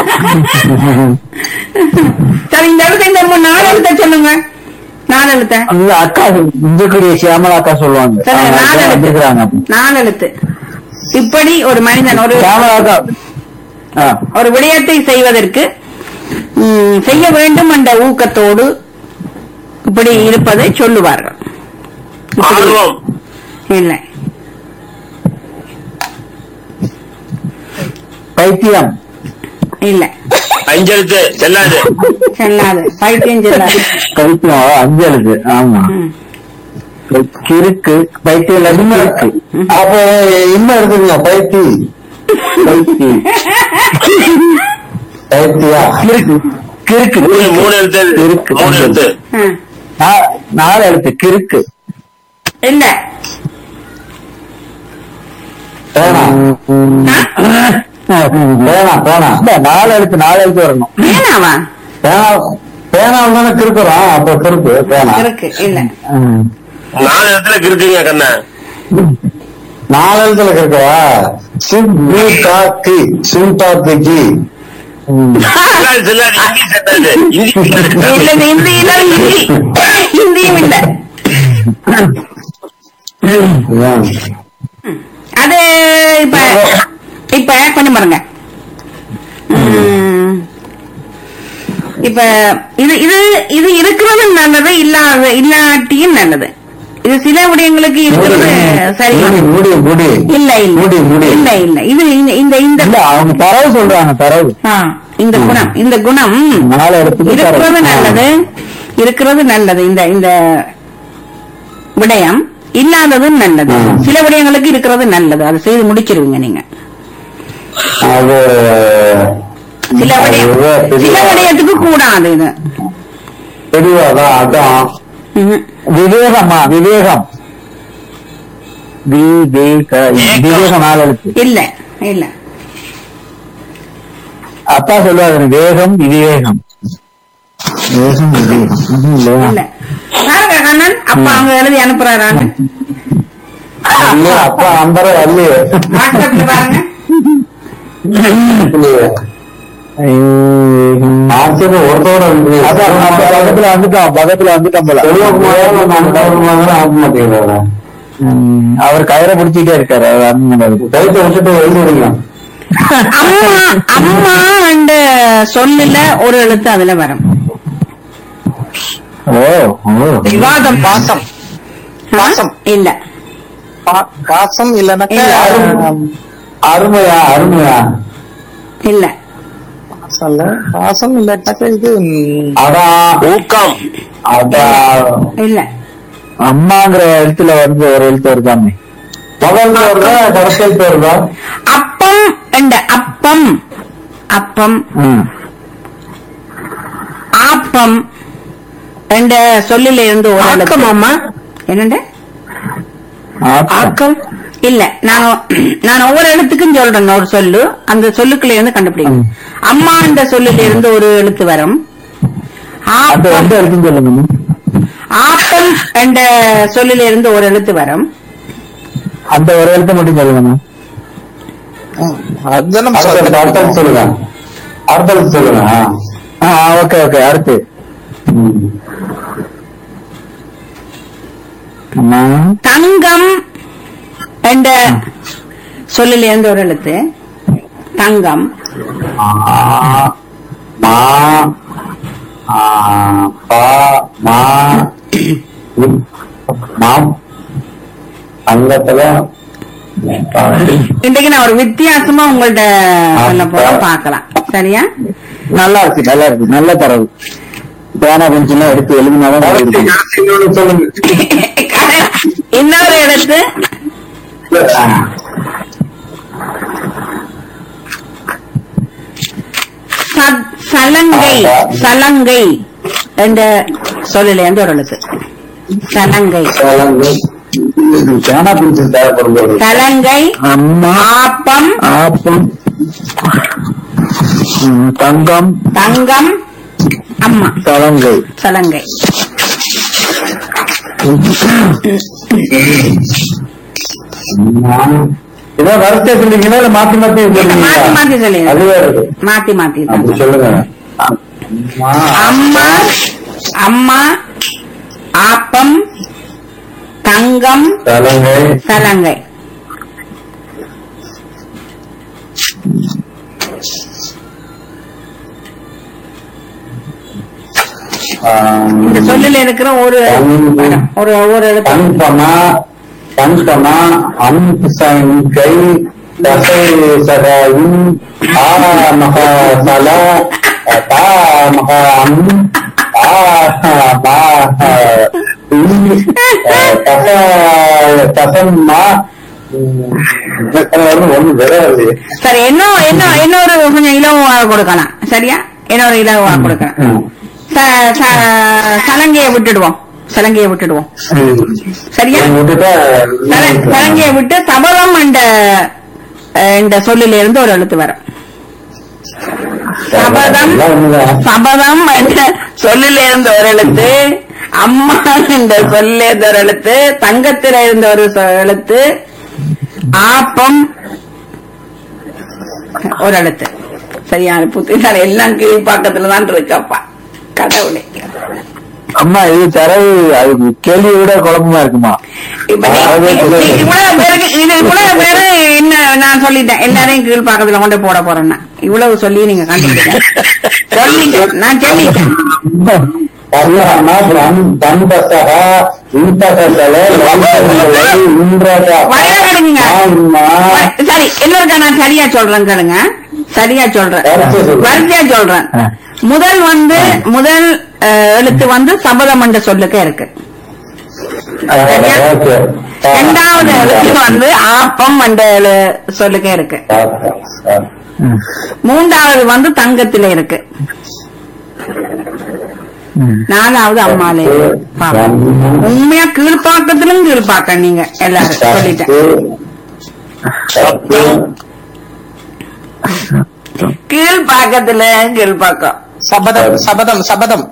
சரி இந்த இடத்துல இந்த மூணு நாலு எழுத்த சொல்லுங்க நாலு எழுத்த அந்த அக்கா இந்துக்குடிய சியாமலா அக்கா சொல்லுவாங்க சரி அவங்க நாலு அக்கா வந்திருக்கிறாங்க எழுத்து நாலு எழுத்து இப்படி ஒரு மனிதன் ஒரு சியாமலா அக்கா ஆ. ஒரு விடயத்தை செய்வதற்கு ம், செய்ய வேண்டும் என்ற ஊக்கத்தோடு இப்படி இருப்பதை சொல்லுவார்கள் இப்படி- ஆர்வம் இல்லை பைத்தியம் இல்லை அஞ்செழுத்து செல்லாது செல்லாது பைத்தியம் செல்லாது பைத்தியம் அஞ்சலுக்கு ஆமா ம். கிறுக்கு பைத்தியம் இருக்கு அப்ப இன்னும் இருக்குங்க பைத்தி பைத்தி பைத்தியா கிறுக்கு கிறுக்கு மூணு மூணு எழுத்து இருக்கு. மூணு எழுத்து ஆ. நா- நாலு எழுத்து கிறுக்கு இல்ல பேனா பேனா பேனா இல்ல நாலு எழுத்து நாலு எழுத்து வரணும் வேணாவா பேனா பேனாவில் தானே கிறுக்குறோம் அப்ப கிறுக்கு பேனா இருக்கு இல்ல ம். நாலு இடத்துல இருக்குங்க கண்ணா நாலு எழுத்துல கிறுக்கவா சிம் பி டா டி சிம் டா தி கி செல்லாது செல்லாது இந்தி செல்லாது இந்தி இல்ல இது இந்தியில ஹிந்தி ஹிந்தியும் இல்ல அது இப்ப இப்ப கொஞ்சம் பாருங்க ம். இப்ப இது இது இது இருக்கிறது நல்லது இல்லாத இல்லாட்டியும் நல்லது இது சில விடயங்களுக்கு இருக்கிறது சரி முடி முடி இல்ல இல்ல முடி, முடி. இல்ல இல்ல இது இந்த- இந்த இந்த இல்ல அவங்க தரவு சொல்றாங்க தரவு ஆ, இந்த குணம் இந்த குணம் நாலு இடத்துக்கு இருக்கிறது தரவு நல்லது இருக்கிறது நல்லது இந்த இந்த விடயம் இல்லாததும் நல்லது ம். சில விடயங்களுக்கு இருக்கிறது நல்லது அதை செய்து முடிச்சிருவீங்க நீங்க அது சில விடயம் அது பெரிய- சில விடயத்துக்கு கூடாது இது தெளிவாதான் அதான் ம்ஹும். விவேகமா விவேகம் விவேக விவேகம் நாலு எழுத்து இல்ல இல்ல அப்பா சொல்லுவாரு வேகம் விவேகம் வேகம் விவேகம் ம்ஹும், இல்லையா? இல்ல பாருங்க கண்ணன் அப்பா அவங்க எழுதி அனுப்புறாராங்க இல்ல, அப்பா நம்பர வரலையே வாட்ஸ்அப்ல பாருங்க இல்லையே. ஆச்சரிய ஒருத்தோட இருக்கு. அதான் நம்ம பக்கத்துல வந்துட்டோம் பக்கத்துல வந்துட்டோம் போல ம், அவர் கயிறை பிடிச்சிட்டே இருக்காரு அவர் அண்ணன் கயிற்றை விட்டுட்டு எழுதிடுங்க அம்மா அம்மா அந்த சொல்லுல ஒரு எழுத்து அதுல வரும் ஓ ஓ விவாதம் பாசம் பாசம். இல்ல பா- பாசம் இல்லைன்னாக்கா இல்ல. அருமையா அருமையா இல்ல பாசம் இல்ல பாசம் இல்லாட்டாக்கா இது ம், அதான் ஊக்கம் அதான் இல்ல அம்மாங்கிற எழுத்துல வந்து ஒரு எழுத்து வருதாமே முதல் வருதா கடைசி எழுத்து வருதா அப்பம் என்ற அப்பம் அப்பம் ம். ஆப்பம் என்ற சொல்லில இருந்து ஒரு எழுத்து ஆக்கமாம்மா? என்னண்ட ஆப்பம். ஆக்கம் இல்ல நான் நான் ஒவ்வொரு எழுத்துக்கும் சொல்றேன் ஒரு சொல்லு அந்த சொல்லுக்குள்ள இருந்து கண்டுபிடிக்கும் அம்மா என்ற சொல்லில இருந்து ஒரு எழுத்து வரும் அந்த ஆப்பம் எந்த இருக்குன்னு சொல்லுங்க ஆப்பம் என்ற சொல்லில இருந்து ஒரு எழுத்து வரும் அந்த ஒரு எழுத்து மட்டும் சொல்லுங்க அதுதான் நம்ம அடுத்த சொல்றது. அடுத்தது சொல்லுங்க அடுத்தது சொல்லுங்க ஆ ஓகே ஓகே அடுத்து ம். அம்மா தங்கம் என்ற சொல்லில இருந்து ஒரு எழுத்து தங்கம் ஆ, மா ஆ, பா மா இம், மாம் அங்கத்துல இன்றைக்கு நான் ஒரு வித்தியாசமா உங்கள்ட்ட சொல்ல போறேன் பார்க்கலாம் சரியா நல்லா இருக்கு நல்லா இருக்கு நல்ல தரவு பேனா கொஞ்சம் எடுத்து எழுதினாதான் இருக்கும். இன்னொன்னு சொல்லுங்க இன்னொரு எழுத்து ச- சலங்கை சலங்கை என்ற சொல்லில இருந்து ஒரு எழுத்து சலங்கை இது பேனா பிடிச்சி தேவைப்படும் போது சலங்கை அம்மா ஆப்பம் ஆப்பம் ம், தங்கம் தங்கம் அம்மா தலங்கை சலங்கை இதான் வரிசை சொல்லிங்களா இல்ல மாத்தி மாத்தி மாத்தி மாத்தி சொல்லுங்க அதுவே இருக்கு மாத்தி மாத்தி அப்படி சொல்லுங்க அம்மா அம்மா ஆப்பம் தங்கம் தலங்கை சலங்கை இந்த சொல்லில் இருக்கிற ஒரு ஒரு ஒரு எழுத்து பண்பமா பண்பமா அம்சங்கை தசை சகாயும் ஆ மகா சல தா மகா அம் ஆ மா தச தசம்மா ஒண்ணு விடாது சரி இன்னும் இன்னும் இன்னொரு கொஞ்சம் இலவாக கொடுக்கலாம் சரியா இன்னொரு இலவாக கொடுக்கலாம் ச- ச- சலங்கையை விட்டுடுவோம் சலங்கையை விட்டுடுவோம் சரியா விட்டுட்டா சல- சலங்கையை விட்டு சபலம் என்ற அஹ், இந்த சொல்லில இருந்து ஒரு எழுத்து வரும் சபதம் சபதம் என்ற சொல்லில இருந்து ஒரு எழுத்து அம்மா என்ற சொல்லில இருந்து ஒரு எழுத்து தங்கத்தில இருந்த ஒரு சொ- எழுத்து ஆப்பம் ஒரு எழுத்து சரியான புத்திசாலி எல்லாம் கீழ்பாக்கத்துல தான் இருக்கப்பா கடவுளே அம்மா இது தரவு அது கேள்வி விட குழப்பமா இருக்குமா இப்ப நீ- அதாவது நீ- இவ்வளவு பேருக்கு இது இவ்வளவு பேரு என்ன நான் சொல்லிட்டேன் எல்லாரையும் கீழ்பாக்கத்துல கொண்டு போட போறேன்னா இவ்வளவு சொல்லி நீங்க கண்டுபிடிக்க சொல்லிட்டேன் நான் சொல்லிட்டேன் பர்ணமா தன்பசக இன்பசல இந்திரக வயல கடுங்க சரி இன்னொருக்கா நான் சரியா சொல்றேன் கேளுங்க சரியா சொல்றேன் வரிசை சொல்லு. வரிசையா சொல்றேன் ஆ. முதல் வந்து முதல் அஹ், எழுத்து வந்து சபதம் என்ற சொல்லுக்கு இருக்கு இரண்டாவது எழுத்து வந்து ஆப்பம் என்ற எழு- சொல்லுக்கு இருக்கு மூன்றாவது வந்து தங்கத்தில இருக்கு நாலாவது அம்மாலே பாப்போம். உண்மையா கீழ்பாக்கத்திலும் கீழ்பாக்க நீங்க எல்லாரும் சொல்லிட்டேன் கீழ்பாக்கத்துல கீழ்பாக்கம் சபதம் சபதம் சபதம்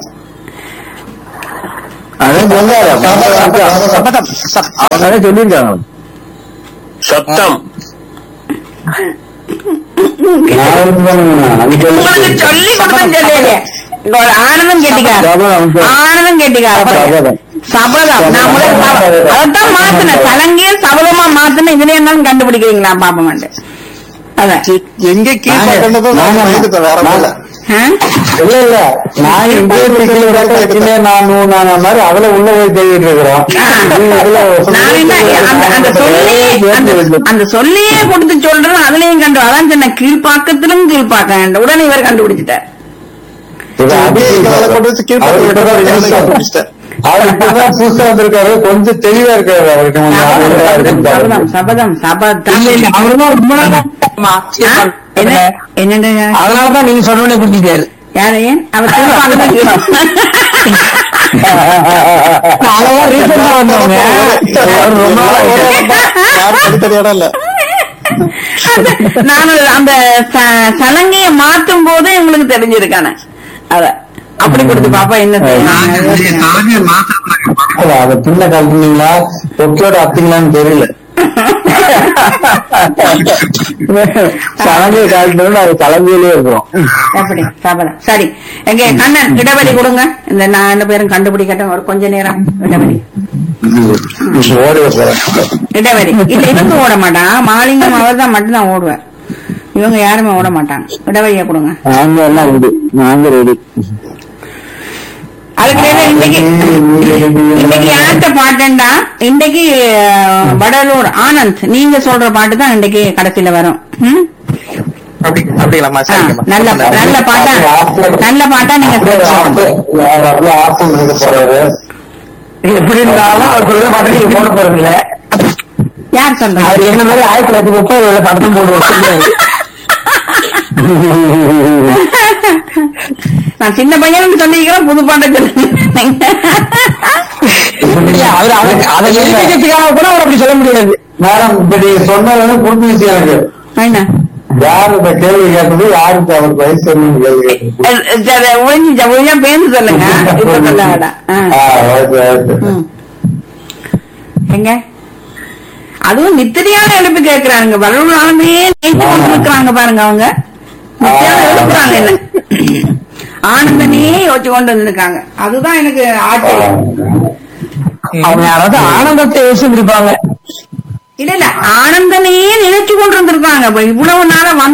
அதான் சொன்னாரு சபதம் சப்- அதான் சொல்லியிருக்காங்க சப்தம் உங்களுக்கு சொல்லி கொடுத்தேன் சொல்லலையே. இங்க ஒரு ஆனந்தம் கேட்டிக்காரு சபதம். ஆனந்தம் கேட்டிக்காரு சபதம். சபதம் நான் முதல்ல சப- அதைத்தான் மாத்தினேன் சலங்கைய சபதமா மாத்தினேன் இதுல என்னன்னு கண்டுபிடிக்கிறீங்களா பாப்பமாண்டு அதான் எங்க கீழே கொண்டதும் நாங்க- வயதுக்கு வேற நாங்க- போல ஆ? இல்ல இல்ல நான் இங்கே பிரச்சனை நான் நூனான மாதிரி அதுல உள்ள போய் தேடிட்டு இருக்கிறோம் நான் என்ன அந்த அந்த சொல்லியே அந்த- அந்த சொல்லியே கொடுத்து சொல்றேன் அதுலயும் கண்டு அதான் சொன்ன கீழ்பாக்கத்திலும் கீழ்பாக்க உடனே இவர் கண்டுபிடிச்சிட்டார் அப்படியே இங்க கொண்டு வச்சு கீழ்பக்கம் விட்டா கண்டுபிடிச்சிட்டேன். அவர் இப்பதான் புதுசா வந்திருக்காரு கொஞ்சம் தெளிவா இருக்காரு அவருக்கு கொஞ்சம் ஆளுநரா இருக்குன்னு சபதம் பாருங்க. சபதம் சபதம் இல்ல இல்ல அவர்தான் ரொம்ப நாளா ஆ? என்ன என்னண்டு அதனாலதான் நீங்க சொன்னோடனே புரிஞ்சுட்டாரு யாரு ஏன் அவர் திரும்ப அளவா ரீசெண்டா வந்தவங்க அவர் ரொம்ப நாளா யாரும் தனித்தனி இடம் இல்ல நான் அந்த ச- சலங்கைய மாத்தும் போதே உங்களுக்கு தெரிஞ்சிருக்கானே அத அப்படி கொடுத்து பாப்பா என்ன செய்யணும் அதை பின்ன கழட்டினீங்களா தொக்கியோட அத்திங்களான்னு தெரியல சலங்கை காலத்துல அது சலங்கையிலே இருக்கிறோம் எப்படி சபதம் சரி எங்க கண்ணன் இடைவெளி கொடுங்க இந்த நான் என்ன பேரும் கண்டுபிடிக்கட்டும் ஒரு கொஞ்ச நேரம் இடைவெளி ஓடி போறேன் இடைவெளி இல்ல இவங்க ஓட மாட்டான் மாலிங்கம் அவர் தான் மட்டும்தான் ஓடுவார் இவங்க யாருமே ஓட மாட்டாங்க இடைவெளியை கொடுங்க நாங்க எல்லாம் உண்டு நாங்க ரெடி அதுக்கு மேல இன்னைக்கு இன்னைக்கு யார்கிட்ட பாட்டுண்டா இன்னைக்கு அஹ், வடலூர் ஆனந்த் நீங்க சொல்ற பாட்டு தான் இன்னைக்கு கடைசியில வரும் ம்? அப்படி அப்படிங்களாம்மா ஆ, சரிங்கம்மா நல்ல நல்ல பாட்டா நல்ல பாட்டா நீங்க சொல்லுங்க. ஆப்பம் இருக்க போறாரு எப்படி இருந்தாலும் அவர் சொல்ற பாட்டு நீங்க போட போறது இல்ல யார் சொல்றாங்க அவர் என்ன மாதிரி ஆயிரத்தி தொள்ளாயிரத்தி முப்பது ஏழு படத்தும் போட்டு வச்சிருக்காரு நான் சின்ன பையனுக்கு சொல்லிக்கிறேன் புது பாட்டை சொல்லுங்க இல்ல, அவர் அவருக்கு அதை எழுதிக்கிறதுக்காக கூட அவர் அப்படி சொல்ல முடியாது மேடம் இப்ப நீங்க சொன்னது வந்து புரிஞ்சுச்சு எனக்கு என்ன யாரு இந்த கேள்வி கேட்டது யாருக்கு அவருக்கு வயசு என்னன்னு கேள்வி கேட்டது அஹ் சரி, ஒழிஞ்சு ஒழிஞ்சா பேந்து சொல்லுங்க இப்ப சொல்ல வேண்டாம் ஆ. ஆ, ஓகே ஓகே ம். எங்க அதுவும் நித்திரியான எழுப்பு கேக்குறாங்க வரலாமே நேற்று கொண்டு இருக்கிறாங்க பாருங்க அவங்க நித்திரியான எழுப்புறாங்க என்ன ஆனந்தனே யோசிச்சு கொண்டு வந்திருக்காங்க அதுதான் எனக்கு ஆச்சரியம் அவங்க யாராவது ஆனந்தத்தை யோசிச்சிருப்பாங்க இல்ல இல்ல ஆனந்தனையே நினைச்சு கொண்டு இருந்திருக்காங்க இப்ப இவ்வளவு நாளா வந்து